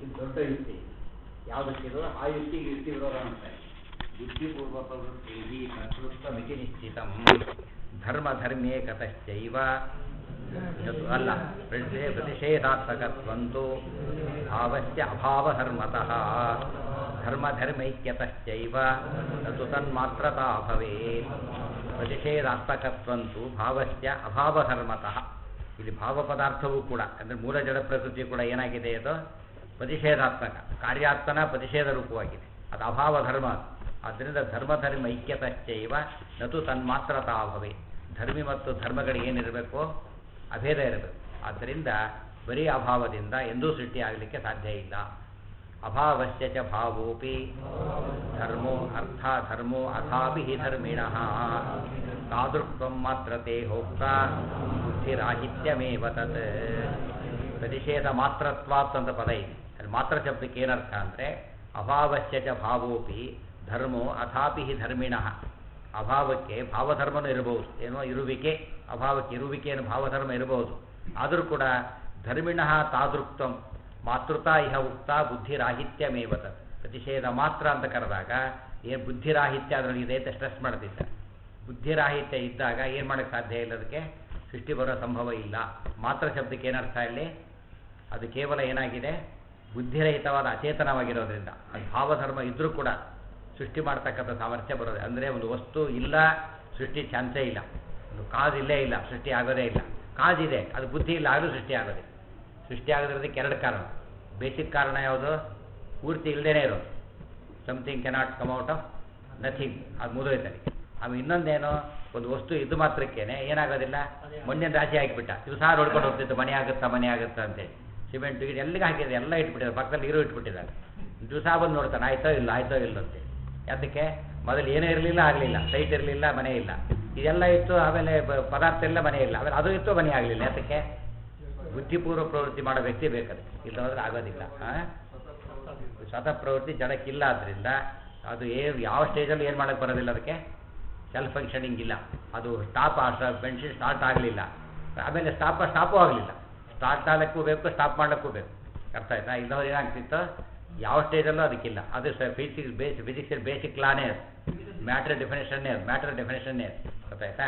ಇದು ದೊಡ್ಡ ಯುಕ್ತಿ ಯಾವುದಕ್ಕಿದು ಆ ಯುಕ್ತಿಗೆ ಯುಕ್ತಿ ವಿರೋಧ ಅಂತಾರೆ ಬುದ್ಧಿಪೂರ್ವ ಪ್ರವೃತ್ತಿ ಕರ್ತೃತ್ವ ಮಿತಿ ನಿಶ್ಚಿತಂ ಧರ್ಮ ಧರ್ಮೇ ಕತಶ್ಚೈವ ಇದು ಅಲ್ಲ ಪ್ರತಿಷೇ ಪ್ರತಿಷೇಧಾತ್ಮಕತ್ವಂತು ಭಾವಸ್ಯ ಅಭಾವಧರ್ಮತಃ ಧರ್ಮಧರ್ಮೈಕ್ಯತಶ್ಚೈವ ನತು ತನ್ಮಾತ್ರತಾ ಭವೇತ್ ಪ್ರತಿಷೇಧಾತ್ಮಕತ್ವಂತು ಭಾವಸ್ಯ ಅಭಾವಧರ್ಮತಃ ಇಲ್ಲಿ ಭಾವ ಪದಾರ್ಥವೂ ಕೂಡ ಅಂದರೆ ಮೂಲ ಜಡ ಪ್ರಕೃತಿ ಕೂಡ ಏನಾಗಿದೆ ಅದು ಪ್ರತಿಷೇಧಾತ್ಮಕ ಕಾರ್ಯಾತ್ಮನ ಪ್ರತಿಷೇಧ ರೂಪವಾಗಿದೆ ಅದು ಅಭಾವ ಧರ್ಮ ಆದ್ದರಿಂದ ಧರ್ಮ ಧರ್ಮ ಐಕ್ಯತಶ್ಚೈವ ನತು ತನ್ಮಾತ್ರತಾ ಭವೆ ಧರ್ಮಿ ಮತ್ತು ಧರ್ಮಗಳಿಗೆ ಏನಿರಬೇಕು ಅಭೇದ ಇರಬೇಕು ಆದ್ದರಿಂದ ಬರೀ ಅಭಾವದಿಂದ ಎಂದೂ ಸೃಷ್ಟಿಯಾಗಲಿಕ್ಕೆ ಸಾಧ್ಯ ಇಲ್ಲ ಅಭಾವಸ್ಯ ಚ ಭಾವೋಪಿ ಧರ್ಮೋ ಅರ್ಥ ಧರ್ಮೋ ಅಥಾಪಿ ಹಿ ಧರ್ಮಿಣಃ ತಾದೃಕ್ತ್ವಂ ಮಾತ್ರತೆ ಹೋಕ್ತ ಬುದ್ಧಿರಾಹಿತ್ಯಮೇವ ತತ್ ಪ್ರತಿಷೇಧ ಮಾತ್ರತ್ವಾತ್ ಅಂತ ಪದ ಇದೆ ಅಲ್ಲಿ ಮಾತ್ರ ಶಬ್ದಕ್ಕೆ ಏನರ್ಥ ಅಂದರೆ ಅಭಾವಸ್ಯ ಚ ಭಾವೋಪಿ ಧರ್ಮೋ ಅಥಾಪಿ ಹಿ ಧರ್ಮಿಣಃ ಅಭಾವಕ್ಕೆ ಭಾವಧರ್ಮನೂ ಇರಬಹುದು ಏನೋ ಇರುವಿಕೆ ಅಭಾವಕ್ಕೆ ಇರುವಿಕೆಯನ್ನು ಭಾವಧರ್ಮ ಇರಬಹುದು ಆದರೂ ಕೂಡ ಧರ್ಮಿಣಃ ತಾದೃಕ್ತಂ ಮಾತೃತಾ ಇಹ ಉಕ್ತ ಬುದ್ಧಿರಾಹಿತ್ಯಮೇವ ತತ್ ಪ್ರತಿಷೇಧ ಮಾತ್ರ ಅಂತ ಕರೆದಾಗ ಏನು ಬುದ್ಧಿರಾಹಿತ್ಯ ಅದರಲ್ಲಿ ಇದೆ ಅಂತ ಸ್ಟ್ರೆಸ್ ಮಾಡ್ತಿದ್ದ ಬುದ್ಧಿರಾಹಿತ್ಯ ಇದ್ದಾಗ ಏನು ಮಾಡೋಕ್ಕೆ ಸಾಧ್ಯ ಇಲ್ಲ ಅದಕ್ಕೆ ಸೃಷ್ಟಿ ಬರೋ ಸಂಭವ ಇಲ್ಲ ಮಾತ್ರ ಶಬ್ದಕ್ಕೆ ಏನರ್ಥ ಇಲ್ಲಿ ಅದು ಕೇವಲ ಏನಾಗಿದೆ ಬುದ್ಧಿರಹಿತವಾದ ಅಚೇತನವಾಗಿರೋದ್ರಿಂದ ಅದು ಭಾವಧರ್ಮ ಇದ್ದರೂ ಕೂಡ ಸೃಷ್ಟಿ ಮಾಡ್ತಕ್ಕಂಥ ಸಾಮರ್ಥ್ಯ ಬರೋದು ಅಂದರೆ ಒಂದು ವಸ್ತು ಇಲ್ಲ ಸೃಷ್ಟಿ ಚಾನ್ಸೇ ಇಲ್ಲ ಒಂದು ಕಾಜ್ ಇಲ್ಲೇ ಇಲ್ಲ ಸೃಷ್ಟಿ ಆಗೋದೇ ಇಲ್ಲ ಕಾಜ್ ಇದೆ ಅದು ಬುದ್ಧಿ ಇಲ್ಲ ಆಗಲೂ ಸೃಷ್ಟಿ ಆಗೋದಿಲ್ಲ ಸೃಷ್ಟಿ ಆಗೋದ್ರದಕ್ಕೆ ಎರಡು ಕಾರಣ ಬೇಸಿಕ್ ಕಾರಣ ಯಾವುದು ಪೂರ್ತಿ ಇಲ್ಲದೇ ಇರೋದು something cannot come out of nothing ಅದು ಮುಗಿದೋಯ್ತಾರೆ ಆಮೇಲೆ ಇನ್ನೊಂದೇನು ಒಂದು ವಸ್ತು ಇದು ಮಾತ್ರಕ್ಕೇನೆ ಏನಾಗೋದಿಲ್ಲ ಮಣ್ಣಿನ ರಾಶಿ ಹಾಕಿಬಿಟ್ಟ ದಿವಸ ನೋಡ್ಕೊಂಡು ಹೋಗ್ತಿತ್ತು ಮನೆ ಆಗುತ್ತಾ ಮನೆ ಆಗುತ್ತಾ ಅಂತೇಳಿ ಸಿಮೆಂಟ್ ಗಿಡ ಎಲ್ಲಿಗೆ ಹಾಕಿದ್ರೆ ಎಲ್ಲ ಇಟ್ಬಿಟ್ಟಿದ್ದಾರೆ ಪಕ್ಕದಲ್ಲಿ ನೀರು ಇಟ್ಬಿಟ್ಟಿದ್ದಾರೆ ದಿವಸ ಬಂದು ನೋಡ್ತಾನೆ ಆಯ್ತೋ ಇಲ್ಲ ಆಯ್ತೋ ಇಲ್ಲ ಅಂತೇಳಿ ಯಾತಕ್ಕೆ ಮೊದಲು ಏನೂ ಇರಲಿಲ್ಲ ಆಗಲಿಲ್ಲ ಸೈಟ್ ಇರಲಿಲ್ಲ ಮನೆ ಇಲ್ಲ ಇದೆಲ್ಲ ಇತ್ತು ಆಮೇಲೆ ಬ- ಪದಾರ್ಥ ಇಲ್ಲ ಮನೆ ಇಲ್ಲ ಆಮೇಲೆ ಅದು ಇತ್ತು ಮನೆ ಆಗಲಿಲ್ಲ ಯಾತಕ್ಕೆ ಬುದ್ಧಿಪೂರ್ವ ಪ್ರವೃತ್ತಿ ಮಾಡೋ ವ್ಯಕ್ತಿ ಬೇಕದು ಇಲ್ಲ ಹೋದ್ರೆ ಆಗೋದಿಲ್ಲ ಆ? ಸ್ವತಃ ಪ್ರವೃತ್ತಿ ಜಡಕ್ಕಿಲ್ಲ ಆದ್ದರಿಂದ ಅದು ಏ ಯಾವ ಸ್ಟೇಜಲ್ಲಿ ಏನು ಮಾಡೋಕ್ಕೆ ಬರೋದಿಲ್ಲ ಅದಕ್ಕೆ ಸೆಲ್ಫ್ ಫಂಕ್ಷನಿಂಗ್ ಇಲ್ಲ ಅದು ಸ್ಟಾಪ್ ಪೆನ್ಷನ್ ಸ್ಟಾರ್ಟ್ ಆಗಲಿಲ್ಲ ಆಮೇಲೆ ಸ್ಟಾಪ್ ಸ್ಟಾಪು ಆಗಲಿಲ್ಲ ಸ್ಟಾರ್ಟ್ ಆಗಲಿಕ್ಕೂ ಬೇಕು ಸ್ಟಾಪ್ ಮಾಡಲಿಕ್ಕೂ ಬೇಕು ಅರ್ಥ ಆಯ್ತಾ ಇಲ್ಲದವ್ರು ಏನಾಗ್ತಿತ್ತು ಯಾವ ಸ್ಟೇಜಲ್ಲೂ ಅದಕ್ಕಿಲ್ಲ ಅದು sir physics base physics basic ಲಾನೇ ಅದು ಮ್ಯಾಟ್ರ್ ಡೆಫಿನೇಷನ್ನೇ ಅದು ಮ್ಯಾಟ್ರ್ ಡೆಫಿನೇಷನ್ನೇ ಅದು ಗೊತ್ತಾಯ್ತಾ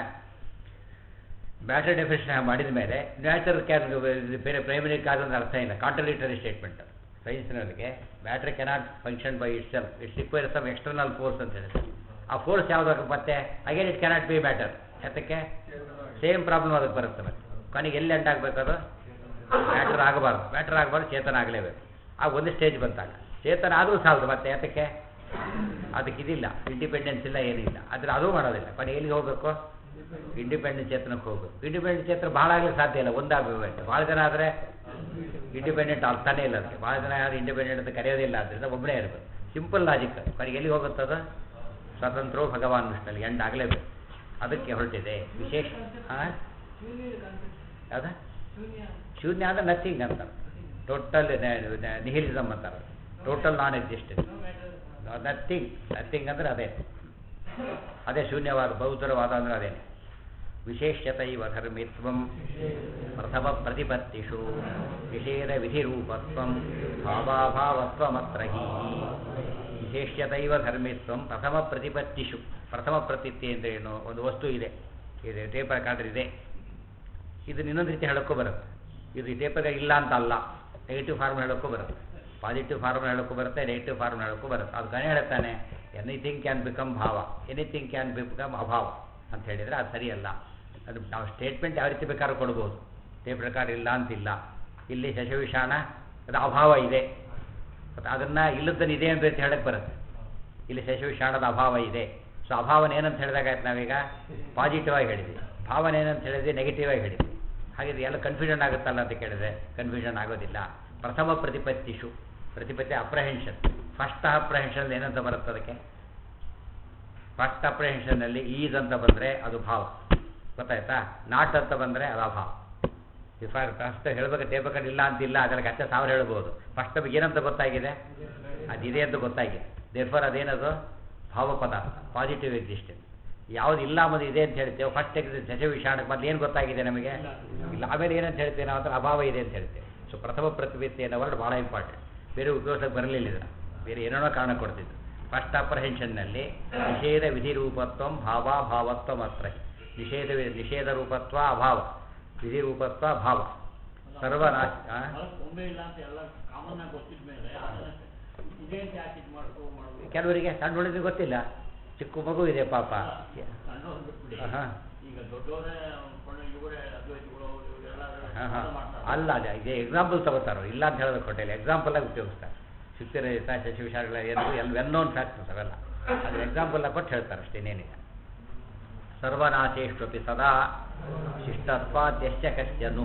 ಮ್ಯಾಟರ್ ಡೆಫಿನೇಷನ್ ಮಾಡಿದ ಮೇಲೆ ನ್ಯಾಚರ್ ಕ್ಯಾನ್ ಬೇರೆ ಪ್ರೈಮರಿ ಕಾಸ್ ಅಂತ ಅರ್ಥ ಇಲ್ಲ ಕಾಂಟ್ರಡಿಕ್ಟರಿ ಸ್ಟೇಟ್ಮೆಂಟ್ ಸೈನ್ಸ್ನವರಿಗೆ matter cannot function by itself it's require some external force ಅಂತ ಹೇಳುತ್ತೆ ಆ ಫೋರ್ಸ್ ಯಾವ್ದಾಗ ಮತ್ತೆ again it cannot be matter ಯಾತಕ್ಕೆ ಸೇಮ್ ಪ್ರಾಬ್ಲಮ್ ಅದಕ್ಕೆ ಬರುತ್ತೆ ಮತ್ತೆ ಕೊನೆಗೆ ಎಲ್ಲಿ ಎಂಡ್ ಆಗಬೇಕು ಅದು ಮ್ಯಾಟ್ರ್ ಆಗಬಾರ್ದು ಮ್ಯಾಟ್ರ್ ಆಗಬಾರ್ದು ಚೇತನ ಆಗಲೇಬೇಕು ಆ ಒಂದು ಸ್ಟೇಜ್ ಬಂದಾಗ ಚೇತನ ಆದರೂ ಸಾಲದು ಮತ್ತೆ ಯಾತಕ್ಕೆ ಅದಕ್ಕೆ ಇದಿಲ್ಲ ಇಂಡಿಪೆಂಡೆನ್ಸ್ ಇಲ್ಲ ಏನಿಲ್ಲ ಆದರೆ ಅದೂ ಮಾಡೋದಿಲ್ಲ ಕೊನೆ ಎಲ್ಲಿಗೆ ಹೋಗಬೇಕು ಇಂಡಿಪೆಂಡೆಂಟ್ ಚೇತನಕ್ಕೆ ಹೋಗಬೇಕು ಇಂಡಿಪೆಂಡೆಂಟ್ ಚೇತನ ಭಾಳ ಆಗ್ಲಿಕ್ಕೆ ಸಾಧ್ಯ ಇಲ್ಲ ಒಂದಾಗಬೇಕು ಭಾಳ ಜನ ಆದರೆ ಇಂಡಿಪೆಂಡೆಂಟ್ ಅರ್ಥನೇ ಇಲ್ಲ ಅದಕ್ಕೆ ಭಾಳ ಜನ ಯಾರು ಇಂಡಿಪೆಂಡೆಂಟ್ ಅಂತ ಕರೆಯೋದಿಲ್ಲ ಆದ್ದರಿಂದ ಒಬ್ಬನೇ ಇರಬೇಕು ಸಿಂಪಲ್ ಲಾಜಿಕ್ ಕೊನೆಗೆ ಎಲ್ಲಿಗೆ ಹೋಗುತ್ತದು ಸ್ವತಂತ್ರವು ಭಗವಾನ್ ವಿಷ್ಣಲ್ಲಿ ಎಂಡ್ ಆಗಲೇಬೇಕು ಅದಕ್ಕೆ ಹೊರಟಿದೆ ವಿಶೇಷ ಹಾಂ ಯಾವ್ದು ಶೂನ್ಯ ಅಂದರೆ ನಥಿಂಗ್ ಅಂತಾರೆ ಟೋಟಲ್ ನಿಹಿಲಿಸಮ್ ಅಂತಾರೆ total non existence nothing nothing ಅಂದರೆ ಅದೇ ಅದೇ ಶೂನ್ಯವಾದ ಬೌದ್ಧರವಾದ ಅಂದರೆ ಅದೇನೆ ವಿಶೇಷ್ಯತೈವ ಧರ್ಮಿತ್ವಂ ಪ್ರಥಮ ಪ್ರತಿಪತ್ತಿಷು ನಿಷೇಧ ವಿಧಿರೂಪತ್ವಂ ಭಾವಾಭಾವತ್ವಮತ್ರ ಹಿ ವಿಶೇಷ್ಯತೈವ ಧರ್ಮಿತ್ವಂ ಪ್ರಥಮ ಪ್ರತಿಪತ್ತಿಷು ಪ್ರಥಮ ಪ್ರತಿತ್ತಿ ಅಂದರೆ ಏನು ಒಂದು ವಸ್ತು ಇದೆ ಇದೆ ಟೇಪ್ ರೆಕಾರ್ಡರ್ ಇದೆ ಇದನ್ನ ಇನ್ನೊಂದು ರೀತಿ ಹೇಳೋಕ್ಕೂ ಬರುತ್ತೆ ಇದು ಟೇಪ್ ರೆಕಾರ್ಡ್ ಇಲ್ಲ ಅಂತ ಅಲ್ಲ ನೆಗೆಟಿವ್ ಫಾರ್ಮ್ ಹೇಳೋಕ್ಕೂ ಬರುತ್ತೆ ಪಾಸಿಟಿವ್ ಫಾರ್ಮ್ ಹೇಳೋಕ್ಕೂ ಬರುತ್ತೆ ನೆಗೆಟಿವ್ ಫಾರ್ಮ್ ಹೇಳೋಕ್ಕೂ ಬರುತ್ತೆ ಅದು ಕಣೆ ಹೇಳ್ತಾನೆ ಎನಿಥಿಂಗ್ ಕ್ಯಾನ್ ಬಿಕಮ್ ಭಾವ ಎನಿಥಿಂಗ್ ಕ್ಯಾನ್ ಬಿಕಮ್ ಅಭಾವ ಅಂತ ಹೇಳಿದರೆ ಅದು ಸರಿಯಲ್ಲ ಅದು ನಾವು ಸ್ಟೇಟ್ಮೆಂಟ್ ಯಾವ ರೀತಿ ಬೇಕಾದ್ರೂ ಕೊಡ್ಬೋದು ಟೇಪ್ ರೆಕಾರ್ಡ್ ಇಲ್ಲ ಅಂತಿಲ್ಲ ಇಲ್ಲಿ ಶಶವಿಷಾಣ ಅದು ಅಭಾವ ಇದೆ ಮತ್ತು ಅದನ್ನು ಇಲ್ಲದನ್ನು ಇದೆ ಅಂತ ರೀತಿ ಹೇಳಕ್ಕೆ ಬರುತ್ತೆ ಇಲ್ಲಿ ಶಶವಿಷಾಣದ ಅಭಾವ ಇದೆ ಸೊ ಅಭಾವನ ಏನಂತ ಹೇಳಿದಾಗ ಆಯ್ತು ನಾವೀಗ ಪಾಸಿಟಿವ್ ಆಗಿ ಹೇಳಿದ್ವಿ ಭಾವನೆ ಏನಂತ ಹೇಳಿದ್ವಿ ನೆಗೆಟಿವ್ ಆಗಿ ಹೇಳಿದ್ವಿ ಹಾಗಿದ್ರೆ ಎಲ್ಲ ಕನ್ಫ್ಯೂಷನ್ ಆಗುತ್ತಲ್ಲ ಅಂತ ಕೇಳಿದ್ರೆ ಕನ್ಫ್ಯೂಷನ್ ಆಗೋದಿಲ್ಲ ಪ್ರಥಮ ಪ್ರತಿಪತ್ತಿಷು ಪ್ರತಿಪತ್ತಿ ಅಪ್ರಹೆನ್ಷನ್ ಫಸ್ಟ್ ಅಪ್ರಹೆನ್ಷನ್ ಏನಂತ ಬರುತ್ತೆ ಅದಕ್ಕೆ ಫಸ್ಟ್ ಅಪ್ರಹೆನ್ಷನ್ನಲ್ಲಿ ಈಸ್ ಅಂತ ಬಂದರೆ ಅದು ಭಾವ ಗೊತ್ತಾಯ್ತಾ ನಾಟ್ ಅಂತ ಬಂದರೆ ಅದು ಅಭಾವ ಫಾರ್ ಫಸ್ಟ್ ಹೇಳ್ಬೇಕು ಟೇಪಕಡ್ ಇಲ್ಲ ಅಂತಿಲ್ಲ ಅದಕ್ಕೆ ಹತ್ತೆ ಸಾವಿರ ಹೇಳ್ಬೋದು ಫಸ್ಟ್ ನಮಗೆ ಏನಂತ ಗೊತ್ತಾಗಿದೆ ಅದಿದೆ ಅಂತ ಗೊತ್ತಾಗಿದೆ ದೇರ್ಫರ್ ಅದೇನದು ಭಾವ ಪದಾರ್ಥ ಪಾಸಿಟಿವ್ ಎಕ್ಸಿಸ್ಟೆನ್ಸ್ ಯಾವ್ದು ಇಲ್ಲ ಮತ್ತು ಇದೆ ಅಂತ ಹೇಳ್ತೇವೆ ಫಸ್ಟ್ ಎಕ್ಸಿಸ್ಟ್ ಶಶ ವಿಷಾಣಕ್ಕೆ ಮೊದಲು ಏನು ಗೊತ್ತಾಗಿದೆ ನಮಗೆ ಇಲ್ಲ ಆಮೇಲೆ ಏನಂತ ಹೇಳ್ತೇವೆ ನಾವು ಅದರ ಅಭಾವ ಇದೆ ಅಂತ ಹೇಳ್ತೇವೆ ಸೊ ಪ್ರಥಮ ಪ್ರತಿಪತ್ತಿ ಅನ್ನೋ ವರ್ಡ್ ಭಾಳ ಇಂಪಾರ್ಟೆಂಟ್ ಬೇರೆ ಉಪಯೋಗಕ್ಕೆ ಬರಲಿಲ್ಲ ಇದನ್ನು ಬೇರೆ ಏನೇನೋ ಕಾರಣ ಕೊಡ್ತಿದ್ದು ಫಸ್ಟ್ ಅಪ್ರಹೆನ್ಷನ್ನಲ್ಲಿ ನಿಷೇಧ ವಿಧಿ ರೂಪತ್ವ ಭಾವಾಭಾವತ್ವ ಮಾತ್ರ ನಿಷೇಧ ನಿಷೇಧ ರೂಪತ್ವ ಅಭಾವ ವಿಧಿ ರೂಪತ್ವ ಭಾವ ಸರ್ವನಾಶ ಆ? ಒಮ್ಮೆ ಇಲ್ಲ ಅಂತ ಎಲ್ಲ ಕಾಮನ್ ಆಗಿ ಗೊತ್ತಿದ ಮೇಲೆ ಇದೇ ಅಂತ ಯಾಕೆ ಇದು ಮಾಡ್ಕೋ ಮಾಡ್ಬೇಕು ಕೆಲವರಿಗೆ ಸಣ್ಣ ಹುಡುಗರಿಗೆ ಗೊತ್ತಿಲ್ಲ ಚಿಕ್ಕ ಮಗು ಇದೆ ಪಾಪ ಸಣ್ಣವ್ರು ಬಿಟ್ಬಿಡಿ ಆಹಾ. ಈಗ ದೊಡ್ಡವರೇ ಕೊಂಡು ಇವರೇ ಅದ್ವೈತಿಗಳು ಇವರೆಲ್ಲ ಹಾಂ ಹಾಂ ಮಾಡ್ತಾರೆ ಅಲ್ಲ ಅದೇ ಇದೆ ಎಕ್ಸಾಂಪಲ್ ತಗೋತಾರೋ ಇಲ್ಲ ಅಂತ ಹೇಳೋದು ಕೊಟ್ಟಿಲ್ಲ ಎಕ್ಸಾಂಪಲಾಗಿ ಉಪಯೋಗಿಸ್ತಾರೆ ಶಿಕ್ಷಣ ಶಶಿವಿಶಾಲಗಳ ಏನು ಎಲ್ ವೆಲ್ ನೋನ್ ಫ್ಯಾಕ್ಟರ್ಸ್ ಅವೆಲ್ಲ ಅದು ಎಕ್ಸಾಂಪಲ್ ಕೊಟ್ಟು ಹೇಳ್ತಾರೆ ಅಷ್ಟೇ ಇನ್ನೇನಿಲ್ಲ ಸರ್ವನಾಶೇಷ್ವಪಿ ಸದಾ ಶಿಷ್ಟತ್ವಾದ್ಯಶ್ಚ ಕಶ್ಚನು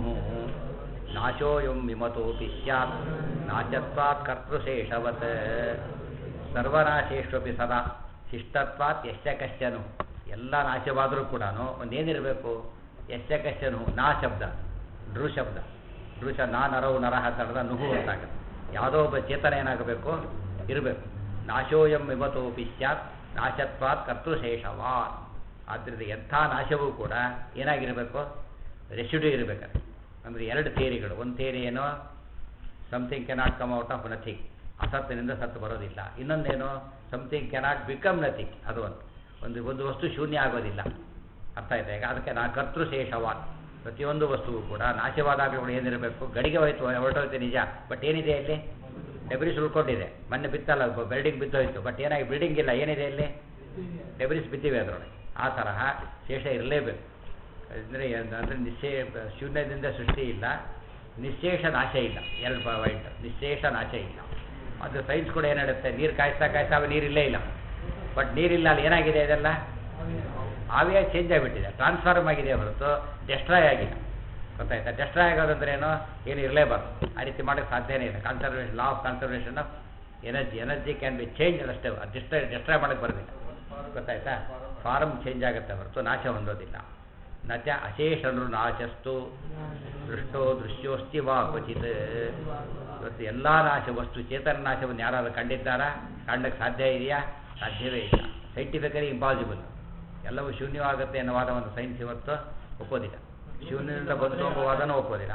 ನಾಶೋಯಂ ವಿಮತೋಪಿ ಸ್ಯಾತ್ ನಾಶತ್ವಾತ್ ಕರ್ತೃಶೇಷವತ್ ಸರ್ವನಾಶೇಷ್ವಪಿ ಸದಾ ಶಿಷ್ಟತ್ವಾತ್ ಯಶ್ಚ ಕಶ್ಚನು ಎಲ್ಲ ನಾಶವಾದರೂ ಕೂಡ ಒಂದೇನಿರಬೇಕು ಯಶ್ಚ ಕಶ್ಚನು ನಾ ಶಬ್ದ ನೃ ಶಬ್ದ ನೃಶ ನಾ ನರವು ನರಹ ತಡದ ನುಹು ಅಂತಾಗುತ್ತೆ ಯಾವುದೋ ಒಬ್ಬ ಚೇತನ ಏನಾಗಬೇಕು ಇರಬೇಕು ನಾಶೋಯಂ ವಿಮತೋಪಿ ಸ್ಯಾತ್ ನಾಶತ್ವಾತ್ ಕರ್ತೃಶೇಷವಾನ್ ಆದ್ದರಿಂದ ಎಂಥ ನಾಶವೂ ಕೂಡ ಏನಾಗಿರಬೇಕು ರೆಸಿಡ್ಯೂ ಇರಬೇಕಾದ್ರೆ ಅಂದರೆ ಎರಡು ಥಿಯರಿಗಳು ಒಂದು ಥಿಯರಿ ಏನೋ something cannot come out of nothing ಅಸತ್ತಿನಿಂದ ಸತ್ತು ಬರೋದಿಲ್ಲ ಇನ್ನೊಂದೇನು ಸಮಥಿಂಗ್ ಕೆನಾಟ್ ಬಿಕಮ್ ನಥಿಂಗ್ ಅದು ಒಂದು ಒಂದು ಒಂದು ವಸ್ತು ಶೂನ್ಯ ಆಗೋದಿಲ್ಲ ಅರ್ಥ ಆಯ್ತಾ ಈಗ ಅದಕ್ಕೆ ನಾ ಕರ್ತೃ ಶೇಷವಾನ್ ಪ್ರತಿಯೊಂದು ವಸ್ತುವು ಕೂಡ ನಾಶವಾದಾಗಲೂ ಕೂಡ ಏನಿರಬೇಕು ಗಡಿಗೆ ಹೋಯ್ತು ಹೊರಟೋಯ್ತು ನಿಜ ಬಟ್ ಏನಿದೆ ಇಲ್ಲಿ ಡೆಬ್ರಿಸ್ ಉಳ್ಕೊಂಡಿದೆ ಮೊನ್ನೆ ಬಿತ್ತಲ್ಲ ಬಿಲ್ಡಿಂಗ್ ಬಿದ್ದೋಯ್ತು ಬಟ್ ಏನಾಗಿ ಬಿಲ್ಡಿಂಗ್ ಇಲ್ಲ ಏನಿದೆ ಇಲ್ಲಿ ಡೆಬ್ರಿಸ್ ಬಿದ್ದಿವೆ ಅದರೊಳಗೆ ಆ ತರಹ ಶೇಷ ಇರಲೇಬೇಕು ಅಂದರೆ ಅಂದರೆ ನಿಶ್ಚೇ ಶೂನ್ಯದಿಂದ ಸೃಷ್ಟಿ ಇಲ್ಲ ನಿಶೇಷ ನಾಶ ಇಲ್ಲ ಎರಡು ಪಾಯಿಂಟ್ ನಿಶೇಷ ನಾಶ ಇಲ್ಲ ಅದು ಸೈನ್ಸ್ ಕೂಡ ಏನು ಹೇಳುತ್ತೆ ನೀರು ಕಾಯಿಸ್ತಾ ಕಾಯಿಸ್ತಾ ಅವು ನೀರಿಲ್ಲೇ ಇಲ್ಲ ಬಟ್ ನೀರಿಲ್ಲ ಅಲ್ಲಿ ಏನಾಗಿದೆ ಇದೆಲ್ಲ ಆವಿಯಾಗಿ ಚೇಂಜ್ ಆಗಿಬಿಟ್ಟಿದೆ ಟ್ರಾನ್ಸ್ಫಾರ್ಮ್ ಆಗಿದೆ ಹೊರತು ಡೆಸ್ಟ್ರಾಯ್ ಆಗಿಲ್ಲ ಗೊತ್ತಾಯ್ತಾ ಡೆಸ್ಟ್ರಾಯ್ ಆಗೋದಂದ್ರೆ ಏನು ಏನು ಇರಲೇಬಾರ್ದು ಆ ರೀತಿ ಮಾಡೋಕ್ಕೆ ಸಾಧ್ಯನೇ ಇಲ್ಲ conservation law of conservation of energy energy can be change ಅಷ್ಟೇ ಡಿಸ್ಟ್ರಾಯ್ ಡೆಸ್ಟ್ರಾಯ್ ಮಾಡೋಕ್ಕೆ ಬರೋದಿಲ್ಲ ಗೊತ್ತಾಯ್ತಾ ಫಾರ್ಮ್ ಚೇಂಜ್ ಆಗುತ್ತೆ ಹೊರತು ನಾಶ ಹೊಂದೋದಿಲ್ಲ ನಚ ಅಶೇಷನು ನಾಶಸ್ತು ದೃಷ್ಟೋ ದೃಶ್ಯೋಸ್ತಿ ವಾ ಕ್ವಚಿತ್ ಇವತ್ತು ಎಲ್ಲ ನಾಶ ವಸ್ತು ಚೇತನ ನಾಶವನ್ನು ಯಾರಾದರೂ ಕಂಡಿದ್ದಾರಾ ಕಾಣಕ್ಕೆ ಸಾಧ್ಯ ಇದೆಯಾ ಸಾಧ್ಯವೇ ಇಲ್ಲ ಸೈಂಟಿಫಿಕಲಿ ಇಂಪಾಸಿಬಲ್ ಎಲ್ಲವೂ ಶೂನ್ಯವಾಗುತ್ತೆ ಅನ್ನೋ ವಾದವನ್ನು ಸೈನ್ಸ್ ಇವತ್ತು ಒಪ್ಪೋದಿಲ್ಲ ಶೂನ್ಯದಿಂದ ಬಂತು ಎಂಬ ವಾದನೂ ಒಪ್ಪೋದಿಲ್ಲ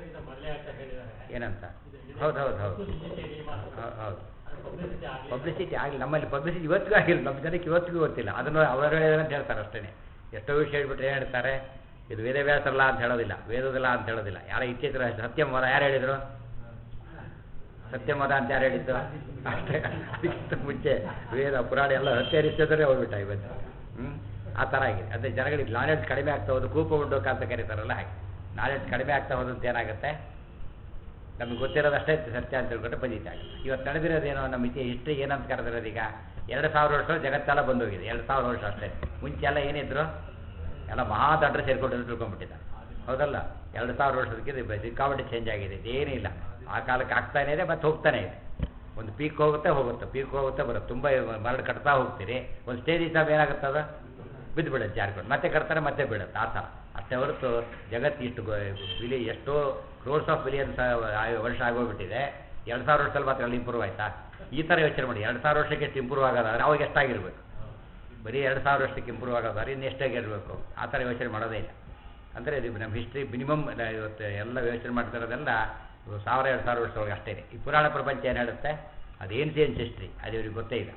ಏನಂತ ಹೌದು ಹೌದು ಹೌದು ಹೌದು ಹೌದು ಪಬ್ಲಿಸಿಟಿ ಆಗಲಿ ನಮ್ಮಲ್ಲಿ ಪಬ್ಲಿಸಿಟಿ ಇವತ್ತಿಗೂ ಆಗಿಲ್ಲ ನಮ್ಮ ಜನಕ್ಕೆ ಇವತ್ತಿಗೂ ಗೊತ್ತಿಲ್ಲ ಅದನ್ನು ಅವರು ಹೇಳಿದ್ರೆ ಅಂತ ಹೇಳ್ತಾರೆ ಅಷ್ಟೇ ಎಷ್ಟೋ ವಿಷಯ ಹೇಳ್ಬಿಟ್ರೆ ಏನು ಹೇಳ್ತಾರೆ ಇದು ವೇದವ್ಯಾಸರಲ್ಲ ಅಂತ ಹೇಳೋದಿಲ್ಲ ವೇದದಲ್ಲ ಅಂತ ಹೇಳೋದಿಲ್ಲ ಯಾರ ಇತ್ತೀಚಿನ ಸತ್ಯಮದ ಯಾರು ಹೇಳಿದರು ಸತ್ಯಮದ ಅಂತ ಯಾರು ಹೇಳಿದ್ದು ಅಷ್ಟೇ ಅದಕ್ಕಿಂತ ಮುಂಚೆ ವೇದ ಪುರಾಣ ಎಲ್ಲ ಹತ್ಯರಿಸಿದ್ರೆ ಹೋಗ್ಬಿಟ್ಟ ಇವತ್ತು ಹ್ಞೂ ಆ ಥರ ಆಗಿದೆ ಅದೇ ಜನಗಳಿಗೆ ನಾಲೆಡ್ಜ್ ಕಡಿಮೆ ಆಗ್ತಾ ಹೋದು ಕೂಪ ಉಂಡೋಕ ಅಂತ ಕರೀತಾರಲ್ಲ ಹಾಗೆ ನಾಲೆಡ್ಜ್ ಕಡಿಮೆ ಆಗ್ತಾ ಹೋದಂತ ಏನಾಗುತ್ತೆ ನಮಗೆ ಗೊತ್ತಿರೋದಷ್ಟೇ ಸತ್ಯ ಅಂತ ತಿಳ್ಕೊಂಡ್ರೆ ಬಂದಿದ್ದೆ ಆಗುತ್ತೆ ಇವತ್ತು ನಡೆದಿರೋದೇನೋ ನಮ್ಮ ಇತಿ ಹಿಸ್ಟ್ರಿ ಏನಂತ ಕರೆದಿರೋದು ಈಗ ಎರಡು ಸಾವಿರ ವರ್ಷ ಜಗತ್ತೆಲ್ಲ ಬಂದೋಗಿದೆ ಎರಡು ಸಾವಿರ ವರ್ಷ ಅಷ್ಟೇ ಮುಂಚೆ ಎಲ್ಲ ಏನಿದ್ರು ಎಲ್ಲ ಮಹಾ ದಡ್ರು ಸೇರ್ಕೊಂಡು ತಿಳ್ಕೊಂಡ್ಬಿಟ್ಟಿದ್ದಾರೆ ಹೌದಲ್ಲ ಎರಡು ಸಾವಿರ ವರ್ಷದಕ್ಕೆ ಸಿಕ್ಕಾಪಟ್ಟೆ ಚೇಂಜ್ ಆಗಿದೆ ಏನೂ ಇಲ್ಲ ಆ ಕಾಲಕ್ಕೆ ಆಗ್ತಾನೇ ಇದೆ ಮತ್ತು ಹೋಗ್ತಾನೆ ಇದೆ ಒಂದು ಪೀಕ್ ಹೋಗುತ್ತೆ ಹೋಗುತ್ತೆ ಪೀಕ್ ಹೋಗುತ್ತೆ ಬರುತ್ತೆ ತುಂಬ ಮರಳು ಕಟ್ತಾ ಹೋಗ್ತೀರಿ ಒಂದು ಸ್ಟೇಜ್ ಇದ್ದಾಗ ಏನಾಗುತ್ತೆ ಅದು ಬಿದ್ದು ಬಿಡುತ್ತೆ ಜಾರ್ಕೊಂಡು ಮತ್ತೆ ಕಟ್ತಾರೆ ಮತ್ತೆ ಬೀಳುತ್ತೆ ಆ ಥರ ಅಷ್ಟೇ ಹೊರತು ಜಗತ್ತು ಇಷ್ಟು ಬಿಲಿ ಎಷ್ಟೋ ಕ್ರೋರ್ಸ್ ಆಫ್ ಬಿಲಿಯನ್ಸ್ ವರ್ಷ ಆಗೋಗ್ಬಿಟ್ಟಿದೆ ಎರಡು ಸಾವಿರ ವರ್ಷದಲ್ಲಿ ಮಾತ್ರ ಅಲ್ಲಿ ಇಂಪ್ರೂವ್ ಆಯ್ತಾ ಈ ಥರ ಯೋಚನೆ ಮಾಡಿ ಎರಡು ಸಾವಿರ ವರ್ಷಕ್ಕೆ ಎಷ್ಟು ಇಂಪ್ರೂವ್ ಆಗೋದಾದ್ರೆ ಅವಾಗ ಎಷ್ಟಾಗಿರ್ಬೇಕು ಬರೀ ಎರಡು ಸಾವಿರ ವರ್ಷಕ್ಕೆ ಇಂಪ್ರೂವ್ ಆಗೋದಾದ್ರೆ ಇನ್ನು ಎಷ್ಟಾಗಿರಬೇಕು ಆ ಥರ ಯೋಚನೆ ಮಾಡೋದೇ ಇಲ್ಲ ಅಂದರೆ ಇದು ನಮ್ಮ ಹಿಸ್ಟ್ರಿ ಮಿನಿಮಮ್ ಇವತ್ತು ಎಲ್ಲ ಯೋಚನೆ ಮಾಡ್ತಿರೋದೆಲ್ಲ ಸಾವಿರ ಎರಡು ಸಾವಿರ ವರ್ಷದೊಳಗೆ ಅಷ್ಟೇ ಈ ಪುರಾಣ ಪ್ರಪಂಚ ಏನು ಹೇಳುತ್ತೆ ಅದೇನು ಚೇಂಜ್ ಹಿಸ್ಟ್ರಿ ಅದು ಇವ್ರಿಗೆ ಗೊತ್ತೇ ಇಲ್ಲ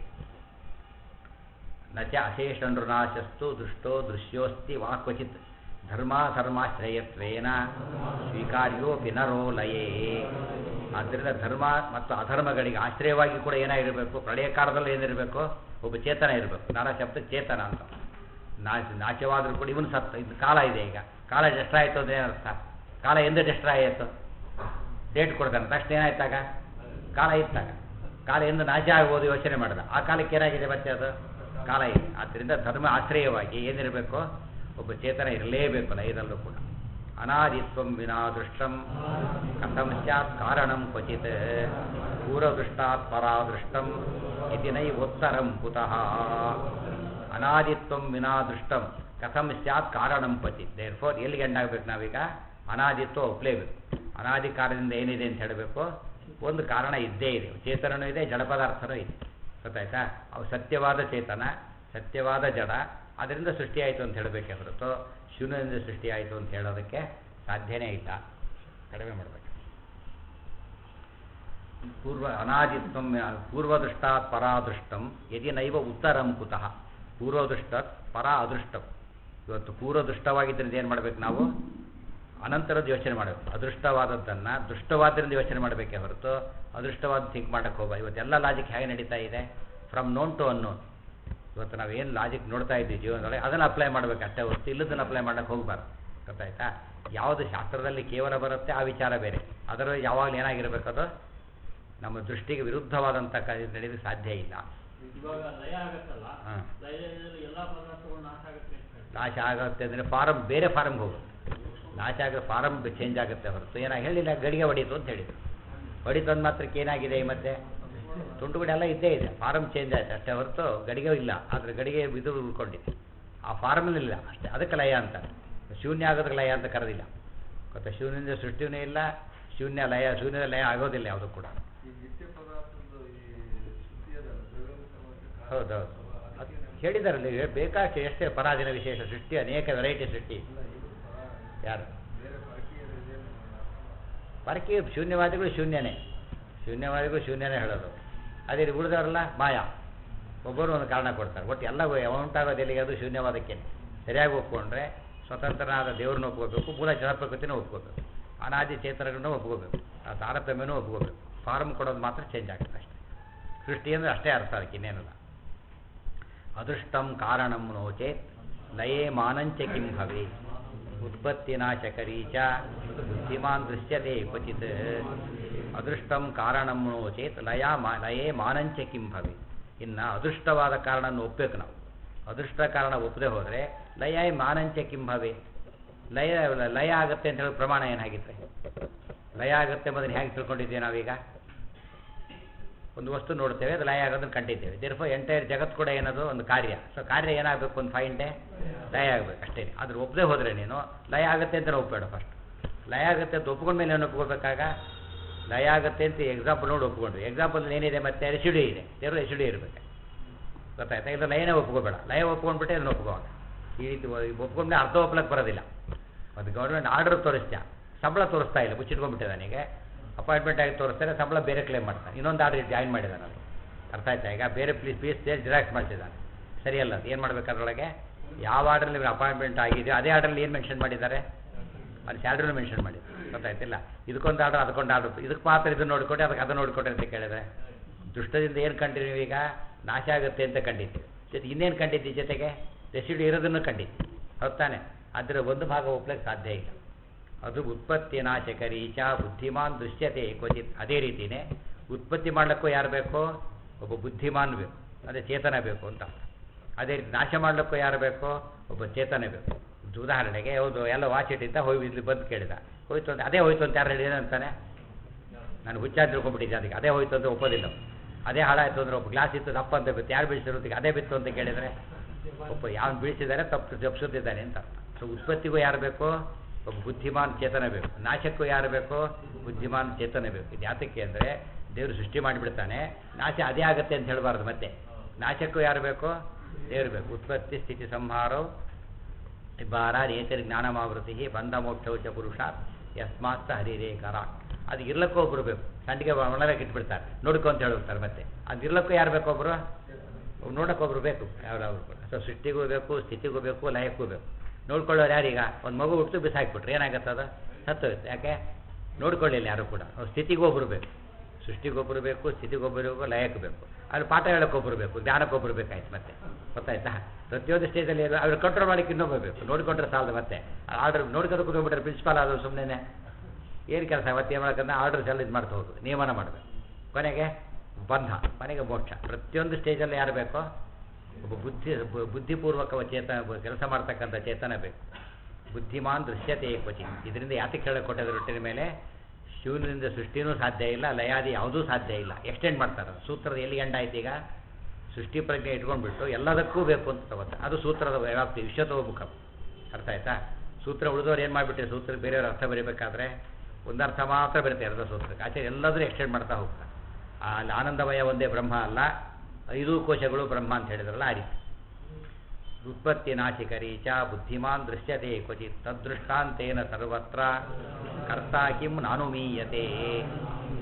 ನಚ ಅಶೇಷನೃನಾಶಸ್ತು ದೃಷ್ಟೋ ದೃಶ್ಯೋಸ್ತಿ ವಾ ಕ್ವಚಿತ್ ಧರ್ಮಾಧರ್ಮಾಶ್ರಯತ್ವೇನ ಸ್ವೀಕಾರ್ಯೋಪಿ ನರೋ ಲಯೇ ಆದ್ದರಿಂದ ಧರ್ಮ ಮತ್ತು ಅಧರ್ಮಗಳಿಗೆ ಆಶ್ರಯವಾಗಿ ಕೂಡ ಏನಾಗಿರಬೇಕು ಪ್ರಳಯ ಕಾಲದಲ್ಲಿ ಏನಿರಬೇಕು ಒಬ್ಬ ಚೇತನ ಇರಬೇಕು ನಾನಾ ಶಬ್ದ ಚೇತನ ಅಂತ ನಾಶ ನಾಶವಾದರೂ ಕೂಡ ಇವನು ಸತ್ತ ಇದು ಕಾಲ ಇದೆ ಈಗ ಕಾಲ ಡೆಸ್ಟ್ರಾ ಆಯಿತು ಅಂದ್ರೆ ಏನರ್ಥ ಕಾಲ ಎಂದು ಡೆಸ್ಟ್ರಾ ಆಯಿತು ಡೇಟ್ ಕೊಡ್ತಾನೆ ತಕ್ಷಣ ಏನಾಯ್ತಾಗ ಕಾಲ ಇತ್ತಾಗ ಕಾಲ ಎಂದು ನಾಶ ಆಗ್ಬೋದು ಯೋಚನೆ ಮಾಡಿದ ಆ ಕಾಲಕ್ಕೆ ಏನಾಗಿದೆ ಮತ್ತೆ ಅದು ಕಾಲ ಇದೆ ಆದ್ದರಿಂದ ಧರ್ಮ ಆಶ್ರಯವಾಗಿ ಏನಿರಬೇಕು ಒಬ್ಬ ಚೇತನ ಇರಲೇಬೇಕು ಲಯದಲ್ಲೂ ಕೂಡ ಅನಾದಿತ್ವಂ ವಿನಾ ದೃಷ್ಟಂ ಕಥಂ ಸ್ಯಾತ್ ಕಾರಣಂ ಕ್ವಚಿತ್ ಪೂರ್ವದೃಷ್ಟಾತ್ ಪರಾದೃಷ್ಟಂ ಇತಿ ನೈ ಉತ್ತರಂ ಕುತಃ ಅನಾದಿತ್ವಂ ವಿನಾ ದೃಷ್ಟಂ ಕಥಂ ಸ್ಯಾತ್ ಕಾರಣಂ ಕ್ವಚಿತ್ ದೇರ್ ಫೋರ್ ಎಲ್ಲಿಗೆ ಎಂಡಾಗಬೇಕು ನಾವೀಗ ಅನಾದಿತ್ವ ಒಪ್ಪಲೇಬೇಕು ಅನಾದಿ ಕಾರಣದಿಂದ ಏನಿದೆ ಅಂತ ಹೇಳಬೇಕು ಒಂದು ಕಾರಣ ಇದ್ದೇ ಇದೆ ಚೇತನನೂ ಇದೆ ಜಡ ಪದಾರ್ಥನೂ ಇದೆ ಗೊತ್ತಾಯ್ತಾ ಅವು ಸತ್ಯವಾದ ಚೇತನ ಸತ್ಯವಾದ ಜಡ ಅದರಿಂದ ಸೃಷ್ಟಿಯಾಯಿತು ಅಂತ ಹೇಳಬೇಕೆ ಹೊರತು ಶೂನ್ಯದಿಂದ ಸೃಷ್ಟಿಯಾಯಿತು ಅಂತ ಹೇಳೋದಕ್ಕೆ ಸಾಧ್ಯನೇ ಇಲ್ಲ ಕಡಿಮೆ ಮಾಡಬೇಕು ಪೂರ್ವ ಅನಾದಿತ್ವಂ ಪೂರ್ವದೃಷ್ಟಾತ್ ಪರಾದೃಷ್ಟಂ ಯದಿ ನೈವ ಉತ್ತರಂ ಕುತಃ ಪೂರ್ವದೃಷ್ಟಾತ್ ಪರ ಅದೃಷ್ಟಂ ಇವತ್ತು ಪೂರ್ವದೃಷ್ಟವಾಗಿದ್ದರಿಂದ ಏನು ಮಾಡಬೇಕು ನಾವು ಅನಂತರದ್ದು ಯೋಚನೆ ಮಾಡಬೇಕು ಅದೃಷ್ಟವಾದದ್ದನ್ನು ದೃಷ್ಟವಾದ್ರಿಂದ ಯೋಚನೆ ಮಾಡಬೇಕೇ ಹೊರತು ಅದೃಷ್ಟವಾದ ಥಿಂಕ್ ಮಾಡೋಕ್ಕೆ ಹೋಗ ಇವತ್ತೆಲ್ಲ ಲಾಜಿಕ್ ಹೇಗೆ ನಡೀತಾ ಇದೆ ಫ್ರಮ್ ನೋನ್ ಟು ಅನ್ನೋನ್ ಇವತ್ತು ನಾವು ಏನು ಲಾಜಿಕ್ ನೋಡ್ತಾ ಇದ್ದೀವಿ ಜೀವನದೊಳಗೆ ಅದನ್ನು ಅಪ್ಲೈ ಮಾಡಬೇಕು ಅಷ್ಟೇ ಹೊರತು ಇಲ್ಲದನ್ನು ಅಪ್ಲೈ ಮಾಡೋಕ್ಕೆ ಹೋಗಬಾರ್ದು ಗೊತ್ತಾಯ್ತಾ ಯಾವುದು ಶಾಸ್ತ್ರದಲ್ಲಿ ಕೇವಲ ಬರುತ್ತೆ ಆ ವಿಚಾರ ಬೇರೆ ಅದರ ಯಾವಾಗಲೂ ಏನಾಗಿರಬೇಕು ಅದು ನಮ್ಮ ದೃಷ್ಟಿಗೆ ವಿರುದ್ಧವಾದಂಥ ಕಾರ್ಯ ನಡೆಯೋದಕ್ಕೆ ಸಾಧ್ಯ ಇಲ್ಲ ಇವಾಗ ಲಯ ಆಗತ್ತಲ್ಲ ಹಾಂ ಲಯದಲ್ಲಿ ಎಲ್ಲಾ ಪದಾರ್ಥಗಳು ನಾಶ ಆಗುತ್ತೆ ಅಂತ ಹೇಳ್ತಾರೆ. ನಾಶ ಆಗುತ್ತೆ ಅಂದರೆ ಫಾರಮ್ ಬೇರೆ ಫಾರಮ್ಗೆ ಹೋಗುತ್ತೆ ನಾಶ ಆಗೋ ಫಾರಮ್ ಚೇಂಜ್ ಆಗುತ್ತೆ ಹೊರತು ಏನಾಗಿ ಹೇಳಿಲ್ಲ ಗಡಿಗೆ ಹೊಡೀತು ಅಂತ ಹೇಳಿದ್ರು ಹೊಡಿತು ಅಂದ ಮಾತ್ರಕ್ಕೆ ಏನಾಗಿದೆ ಈ ಮತ್ತೆ ತುಂಡುಗಡೆ ಎಲ್ಲ ಇದ್ದೇ ಇದೆ ಫಾರಮ್ ಚೇಂಜ್ ಆಯ್ತು ಅಷ್ಟೇ ಹೊರತು ಗಡಿಗೆ ಇಲ್ಲ ಆದರೆ ಗಡಿಗೆ ಇದು ಉಳ್ಕೊಂಡಿದೆ ಆ ಫಾರಮ್ನಲ್ಲಿಲ್ಲ ಅಷ್ಟೇ ಅದಕ್ಕೆ ಲಯ ಅಂತ ಶೂನ್ಯ ಆಗೋದಕ್ಕೆ ಲಯ ಅಂತ ಕರೆದಿಲ್ಲ ಗೊತ್ತಾ ಶೂನ್ಯದಿಂದ ಸೃಷ್ಟಿನೇ ಇಲ್ಲ ಶೂನ್ಯ ಲಯ ಶೂನ್ಯದ ಲಯ ಆಗೋದಿಲ್ಲ ಯಾವುದು ಕೂಡ ಈ ನಿತ್ಯ ಪದಾರ್ಥದ್ದು ಈ ಶುದ್ಧಿಯದ ದ್ರವ್ಯದ ಸಮಸ್ಯೆ ಹೌದೌದು ಅದು ಹೇಳಿದಾರಲ್ಲಿ ಬೇಕಾಷ್ಟು ಎಷ್ಟೇ ಪರಾಧೀನ ವಿಶೇಷ ಸೃಷ್ಟಿ ಅನೇಕ ವೆರೈಟಿ ಸೃಷ್ಟಿ ಇಲ್ಲ ಇದು ಪರ- ಯಾರು ಬೇರೆ ಪರಕೀಯರು ಇದೇನು ಪರಕೀಯ ಶೂನ್ಯವಾದಿಗಳು ಶೂನ್ಯನೇ ಶೂನ್ಯವಾದಿಗಳು ಶೂನ್ಯನೇ ಹೇಳೋದು ಅದೇ ರೀತಿ ಉಳಿದವರಲ್ಲ ಮಾಯ ಒಬ್ಬರು ಒಂದು ಕಾರಣ ಕೊಡ್ತಾರೆ ಒಟ್ಟು ಎಲ್ಲ ಉಂಟಾಗೋದು ಎಲ್ಲಿಗೆ ಅದು ಶೂನ್ಯವಾದಕ್ಕೆ ಸರಿಯಾಗಿ ಒಪ್ಕೊಂಡ್ರೆ ಸ್ವತಂತ್ರನಾದ ದೇವ್ರನ್ನ ಒಪ್ಕೋಬೇಕು ಮೂಲ ಜಲಪ್ರಕೃತಿನ ಒಪ್ಕೋಬೇಕು ಅನಾದಿ ಚೇತನಗಳನ್ನ ಒಪ್ಕೋಬೇಕು ಆ ತಾರತಮ್ಯನೂ ಒಪ್ಕೋಬೇಕು ಫಾರ್ಮ್ ಕೊಡೋದು ಮಾತ್ರ ಚೇಂಜ್ ಆಗುತ್ತೆ ಅಷ್ಟೇ ಸೃಷ್ಟಿ ಅಂದರೆ ಅಷ್ಟೇ ಅರ್ಥ ಅದಕ್ಕೆ ಇನ್ನೇನಲ್ಲ ಅದೃಷ್ಟಂ ಕಾರಣಂ ನೋಚೇತ್ ಲಯೇ ಮಾನಂಚ ಕಿಂ ಭವೆ ಉತ್ಪತ್ತಿನಾಶಕರೀ ಚ ಬುದ್ಧಿಮಾನ್ ದೃಶ್ಯತೆ ಕ್ವಚಿತ್ ಅದೃಷ್ಟಂ ಕಾರಣಂ ನೋಚೇತ್ ಲಯ ಮಾ ಲಯೇ ಮಾನಂಚ ಕಿಂ ಭವೆ ಇನ್ನು ಅದೃಷ್ಟವಾದ ಕಾರಣವನ್ನು ಒಪ್ಪಬೇಕು ನಾವು ಅದೃಷ್ಟ ಕಾರಣ ಒಪ್ಪದೆ ಹೋದರೆ ಲಯ ಮಾನಂಚ ಕಿಂ ಭವೆ ಲಯ ಲಯ ಆಗುತ್ತೆ ಅಂತ ಹೇಳೋ ಪ್ರಮಾಣ ಏನಾಗಿತ್ತು ಲಯ ಆಗುತ್ತೆ ಎಂಬುದನ್ನು ಹೇಗೆ ತಿಳ್ಕೊಂಡಿದ್ದೀವಿ ನಾವೀಗ ಒಂದು ವಸ್ತು ನೋಡ್ತೇವೆ ಅದು ಲಯ ಆಗೋದನ್ನು ಕಂಡಿದ್ದೇವೆ ದೇರ್ಫೋ ಎಂಟೈರ್ ಜಗತ್ತು ಕೂಡ ಏನದು ಒಂದು ಕಾರ್ಯ ಸೊ ಕಾರ್ಯ ಏನಾಗಬೇಕು ಒಂದು ಫೈನ್ ಡೇ ಲಯ ಆಗಬೇಕು ಅಷ್ಟೇ ಅದ್ರ ಒಪ್ಪದೆ ಹೋದರೆ ನೀನು ಲಯ ಆಗುತ್ತೆ ಅಂತ ಒಪ್ಪಬೇಡ ಫಸ್ಟ್ ಲಯ ಆಗುತ್ತೆ ಅಂತ ಒಪ್ಕೊಂಡ್ಮೇಲೆ ಏನು ಒಪ್ಕೋಬೇಕಾಗ ಲಯ ಆಗುತ್ತೆ ಅಂತ ಎಕ್ಸಾಂಪಲ್ ನೋಡಿ ಒಪ್ಕೊಂಡ್ವಿ ಎಕ್ಸಾಂಪಲ್ ಏನಿದೆ ಮತ್ತೆ ರೆಸಿಡಿ ಇದೆ ದೇವರು ರೆಸಿಡಿ ಇರಬೇಕು ಗೊತ್ತಾಯ್ತಾ ಇದು ಲಯನೇ ಒಪ್ಕೋಬೇಡ ಲಯ ಒಪ್ಕೊಂಡ್ಬಿಟ್ಟೆ ಅದನ್ನ ಒಪ್ಕೋ ಈ ರೀತಿ ಒಪ್ಕೊಂಡ್ರೆ ಅರ್ಧ ಒಪ್ಲಕ್ಕೆ ಬರೋದಿಲ್ಲ ಅದು ಗೌರ್ಮೆಂಟ್ ಆರ್ಡರ್ ತೋರಿಸ್ತಾ ಸಂಬಳ ತೋರಿಸ್ತಾ ಇಲ್ಲ ಮುಚ್ಚಿಟ್ಕೊಂಡ್ಬಿಟ್ಟಿದ್ದಾನೀಗ ಅಪಾಯಿಂಟ್ಮೆಂಟ್ ಆಗಿ ತೋರಿಸ್ತಾರೆ ಸಂಬಳ ಬೇರೆ ಕ್ಲೇಮ್ ಮಾಡ್ತಾನೆ ಇನ್ನೊಂದು ಆರ್ಡರ್ ಜಾಯಿನ್ ಮಾಡಿದ್ದಾನೆ ಅವನು ಅರ್ಥ ಆಯ್ತಾ ಈಗ ಬೇರೆ ಪ್ಲೀಸ್ ಪೀಸ್ ಸೇರಿ ಜಿರಾಕ್ಸ್ ಮಾಡ್ತಿದ್ದಾನೆ ಸರಿಯಲ್ಲ ಅದು ಏನು ಮಾಡ್ಬೇಕು ಅದರೊಳಗೆ ಯಾವ ಆರ್ಡ್ರಲ್ಲಿ ಅಪಾಯಿಂಟ್ಮೆಂಟ್ ಆಗಿದೆಯೋ ಅದೇ ಆರ್ಡ್ರಲ್ಲಿ ಏನು ಮೆನ್ಷನ್ ಮಾಡಿದ್ದಾರೆ ಅಲ್ಲಿ ಸ್ಯಾಲ್ರಿನೂ ಮೆನ್ಷನ್ ಮಾಡಿದ್ದಾರೆ ಗೊತ್ತಾಯ್ತಿಲ್ಲ ಇದಕ್ಕೊಂದು ಆರ್ಡರ್ ಅದಕ್ಕೊಂದು ಆರ್ಡರ್ ಇದಕ್ಕೆ ಮಾತ್ರ ಇದನ್ನು ನೋಡಿಕೊಟ್ಟೆ ಅದಕ್ಕೆ ಅದನ್ನು ನೋಡಿಕೊಟ್ಟೆ ಅಂತ ಕೇಳಿದ್ರೆ ದುಷ್ಟದಿಂದ ಏನು ಕಂಡಿದ್ದೀವಿ ನೀವೀಗ ನಾಶ ಆಗುತ್ತೆ ಅಂತ ಕಂಡಿದ್ದೀವಿ ಜೊತೆ ಇನ್ನೇನು ಕಂಡಿದ್ದಿ ಜೊತೆಗೆ ರೆಸಿಡಿ ಇರೋದನ್ನು ಕಂಡಿದ್ದಿ ಹೌದ್ ತಾನೆ ಅದರ ಒಂದು ಭಾಗ ಒಪ್ಲಿಕ್ಕೆ ಸಾಧ್ಯ ಇಲ್ಲ ಅದು ಉತ್ಪತ್ತಿ ನಾಶಕರಿ ಚ ಬುದ್ಧಿಮಾನ್ ದೃಶ್ಯತೆ ಕ್ವಚಿತ್ ಅದೇ ರೀತಿಯೇ ಉತ್ಪತ್ತಿ ಮಾಡಲಿಕ್ಕೂ ಯಾರು ಬೇಕೋ ಒಬ್ಬ ಬುದ್ಧಿಮಾನ್ ಬೇಕು ಅದೇ ಚೇತನ ಬೇಕು ಅಂತ ಅರ್ಥ. ಅದೇ ರೀತಿ ನಾಶ ಮಾಡಲಿಕ್ಕೂ ಯಾರು ಬೇಕೋ ಒಬ್ಬ ಚೇತನ ಬೇಕು ಇದು ಉದಾಹರಣೆಗೆ ಹೌದು ಎಲ್ಲ ವಾಚ್ ಇಟ್ಟಿದ್ದ ಹೋಗಿ ಇಲ್ಲಿ ಬಂದು ಕೇಳಿದ ಹೋಯ್ತು ಅಂತ ಅದೇ ಹೋಯ್ತು ಅಂತ ಯಾರು ಹೇಳಿದ ಅಂತಾನೆ ನಾನು ಹುಚ್ಚ ತಿಳ್ಕೊಂಡ್ಬಿಟ್ಟಿದ್ದೆ ಅದಕ್ಕೆ ಅದೇ ಹೋಯ್ತು ಅಂತ ಒಪ್ಪೋದಿಲ್ಲ ಅವ್ನು. ಅದೇ ಹಾಳಾಯ್ತು ಅಂದ್ರೆ ಒಬ್ಬ ಗ್ಲಾಸ್ ಇತ್ತು ದಪ್ಪ ಅಂತ ಬಿತ್ತು ಯಾರು ಬೀಳಿಸಿರೋದಕ್ಕೆ ಅದೇ ಬಿತ್ತು ಅಂತ ಕೇಳಿದರೆ ಒಬ್ಬ ಯಾವನು ಬೀಳಿಸಿದ್ದಾರೆ ತಪ್ಪು ಜಪ್ಸುತ್ತಿದ್ದಾನೆ ಅಂತ ಅರ್ಥ ಸೊ ಉತ್ಪತ್ತಿಗೂ ಯಾರು ಬೇಕೋ ಒಬ್ಬ ಬುದ್ಧಿಮಾನ್ ಚೇತನ ಬೇಕು ನಾಶಕ್ಕೂ ಯಾರು ಬೇಕೋ ಬುದ್ಧಿಮಾನ್ ಚೇತನ ಬೇಕು ಇದು ಯಾತಕ್ಕೆ ಅಂದರೆ ದೇವರು ಸೃಷ್ಟಿ ಮಾಡಿಬಿಡ್ತಾನೆ ನಾಶ ಅದೇ ಆಗುತ್ತೆ ಅಂತ ಹೇಳಬಾರ್ದು ಮತ್ತೆ ನಾಶಕ್ಕೂ ಯಾರು ಬೇಕೋ ದೇವರು ಬೇಕು ಉತ್ಪತ್ತಿ ಸ್ಥಿತಿ ಸಂಹಾರೋ ಬಾರ ಏತರಿ ಜ್ಞಾನಮಾವೃತಿ ಬಂಧ ಮೋಕ್ಷೌಚ ಪುರುಷ ಯಸ್ಮಾತ್ ಹರಿರೇಕರ ಅದು ಇರ್ಲಕ್ಕೂ ಒಬ್ರು ಬೇಕು ಸಂಡಿಗೆ ಒಳಗೆ ಇಟ್ಬಿಡ್ತಾರೆ ನೋಡ್ಕೊ ಅಂತ ಹೇಳುತ್ತಾರೆ ಮತ್ತೆ ಅದು ಇರ್ಲಕ್ಕೂ ಯಾರು ಬೇಕು ಒಬ್ರು ನೋಡಕ್ಕೆ ಒಬ್ರು ಬೇಕು ಯಾವ್ದಾದ್ರು ಕೂಡ ಸೊ ಸೃಷ್ಟಿಗೂ ಬೇಕು ಸ್ಥಿತಿಗೂ ಬೇಕು ಲಯಕ್ಕೂ ಬೇಕು ನೋಡ್ಕೊಳ್ಳೋರು ಯಾರೀಗ ಒಂದು ಮಗು ಹುಟ್ಟು ಬಿಸಾಕ್ಬಿಟ್ರೆ ಏನಾಗತ್ತೆ ಅದು ಸತ್ತೋಗುತ್ತೆ ಯಾಕೆ ನೋಡ್ಕೊಳ್ಳಿಲ್ಲ ಯಾರು ಕೂಡ ಅವ್ರ ಸ್ಥಿತಿಗೂ ಒಬ್ರು ಬೇಕು ಸೃಷ್ಟಿಗೊಬ್ಬರು ಬೇಕು ಸ್ಥಿತಿಗೊಬ್ಬರು ಬೇಕು ಲಯಕ್ಕೆ ಬೇಕು ಅಲ್ಲಿ ಪಾಠ ಹೇಳೋಕ್ಕೊಬ್ರು ಬೇಕು ಜ್ಞಾನಕ್ಕೊಬ್ರು ಬೇಕಾಯ್ತು ಮತ್ತೆ ಗೊತ್ತಾಯ್ತಾ ಪ್ರತಿಯೊಂದು ಸ್ಟೇಜಲ್ಲಿ ಅವ್ರು ಕಂಟ್ರೋಲ್ ಮಾಡಕ್ಕೆ ಇನ್ನೊಬ್ಬ ಬೇಕು ನೋಡಿಕೊಂಡ್ರೆ ಸಾಲದು ಮತ್ತೆ ಆರ್ಡರ್ ನೋಡ್ಕೊಂಡು ಕೂತ್ಕೊಂಡ್ಬಿಟ್ರೆ ಪ್ರಿನ್ಸಿಪಾಲ್ ಆದವು ಸುಮ್ಮನೆ ಏನು ಕೆಲಸ ಅವತ್ತೇನು ಮಾಡೋಕ್ಕಂದ್ರೆ ಆರ್ಡರ್ಸ್ ಎಲ್ಲ ಇದು ಮಾಡ್ತಾ ಹೋಗುದು ನಿಯಮನ ಮಾಡಬೇಕು ಕೊನೆಗೆ ಬಂಧ ಕೊನೆಗೆ ಮೋಕ್ಷ ಪ್ರತಿಯೊಂದು ಸ್ಟೇಜಲ್ಲಿ ಯಾರು ಬೇಕೋ ಒಬ್ಬ ಬುದ್ಧಿ ಬು- ಬುದ್ಧಿಪೂರ್ವಕ ಚೇತನ ಕೆಲಸ ಮಾಡ್ತಕ್ಕಂಥ ಚೇತನ ಬೇಕು ಬುದ್ಧಿಮಾನ್ ದೃಶ್ಯತೆ ಕ್ವಚಿತ್ ಇದರಿಂದ ಯಾತಕ್ಕೆ ಹೇಳಕ್ಕೆ ಕೊಟ್ಟದ ರೊಟ್ಟಿನ ಮೇಲೆ ಶಿವನಿಂದ ಸೃಷ್ಟಿನೂ ಸಾಧ್ಯ ಇಲ್ಲ ಲಯಾದಿ ಯಾವುದೂ ಸಾಧ್ಯ ಇಲ್ಲ ಎಕ್ಸ್ಟೆಂಡ್ ಮಾಡ್ತಾರೆ ಅದು. ಸೂತ್ರದ ಎಲ್ಲಿ ಎಂಡ್ ಆಯ್ತು ಈಗ ಸೃಷ್ಟಿ ಪ್ರಜ್ಞೆ ಇಟ್ಕೊಂಡ್ಬಿಟ್ಟು ಎಲ್ಲದಕ್ಕೂ ಬೇಕು ಅಂತ ತಗೋತಾರೆ ಅದು ಸೂತ್ರದ ವ್ಯಾಪ್ತಿ ವಿಶ್ವತೋಮುಖ ಅರ್ಥ ಆಯ್ತಾ ಸೂತ್ರ ಉಳಿದವ್ರು ಏನು ಮಾಡಿಬಿಟ್ರೆ ಸೂತ್ರ ಬೇರೆಯವ್ರ ಅರ್ಥ ಬರೀಬೇಕಾದ್ರೆ ಒಂದು ಅರ್ಥ ಮಾತ್ರ ಬರುತ್ತೆ ಅರ್ಧ ಸೂತ್ರಕ್ಕೆ ಆಚೆ ಎಲ್ಲದರೂ ಎಕ್ಸ್ಟೆಂಡ್ ಮಾಡ್ತಾ ಹೋಗ್ತಾರೆ ಆ ಅಲ್ಲಿ ಆನಂದಮಯ ಒಂದೇ ಬ್ರಹ್ಮ ಅಲ್ಲ ಐದು ಕೋಶಗಳು ಬ್ರಹ್ಮ ಅಂತ ಹೇಳಿದ್ರಲ್ಲ ಆ ರೀತಿ ಉತ್ಪತ್ತಿ ನಾಶಿಕರಿ ಚ ಬುದ್ಧಿಮಾನ್ ದೃಶ್ಯತೆ ಕ್ವಚಿತ್ ತದ್ದೃಷ್ಟಾಂತೇನ ಸರ್ವತ್ರ ಕರ್ತ ಕಿಂ ನಾನುಮೀಯತೆ ಈ ದೃಷ್ಟ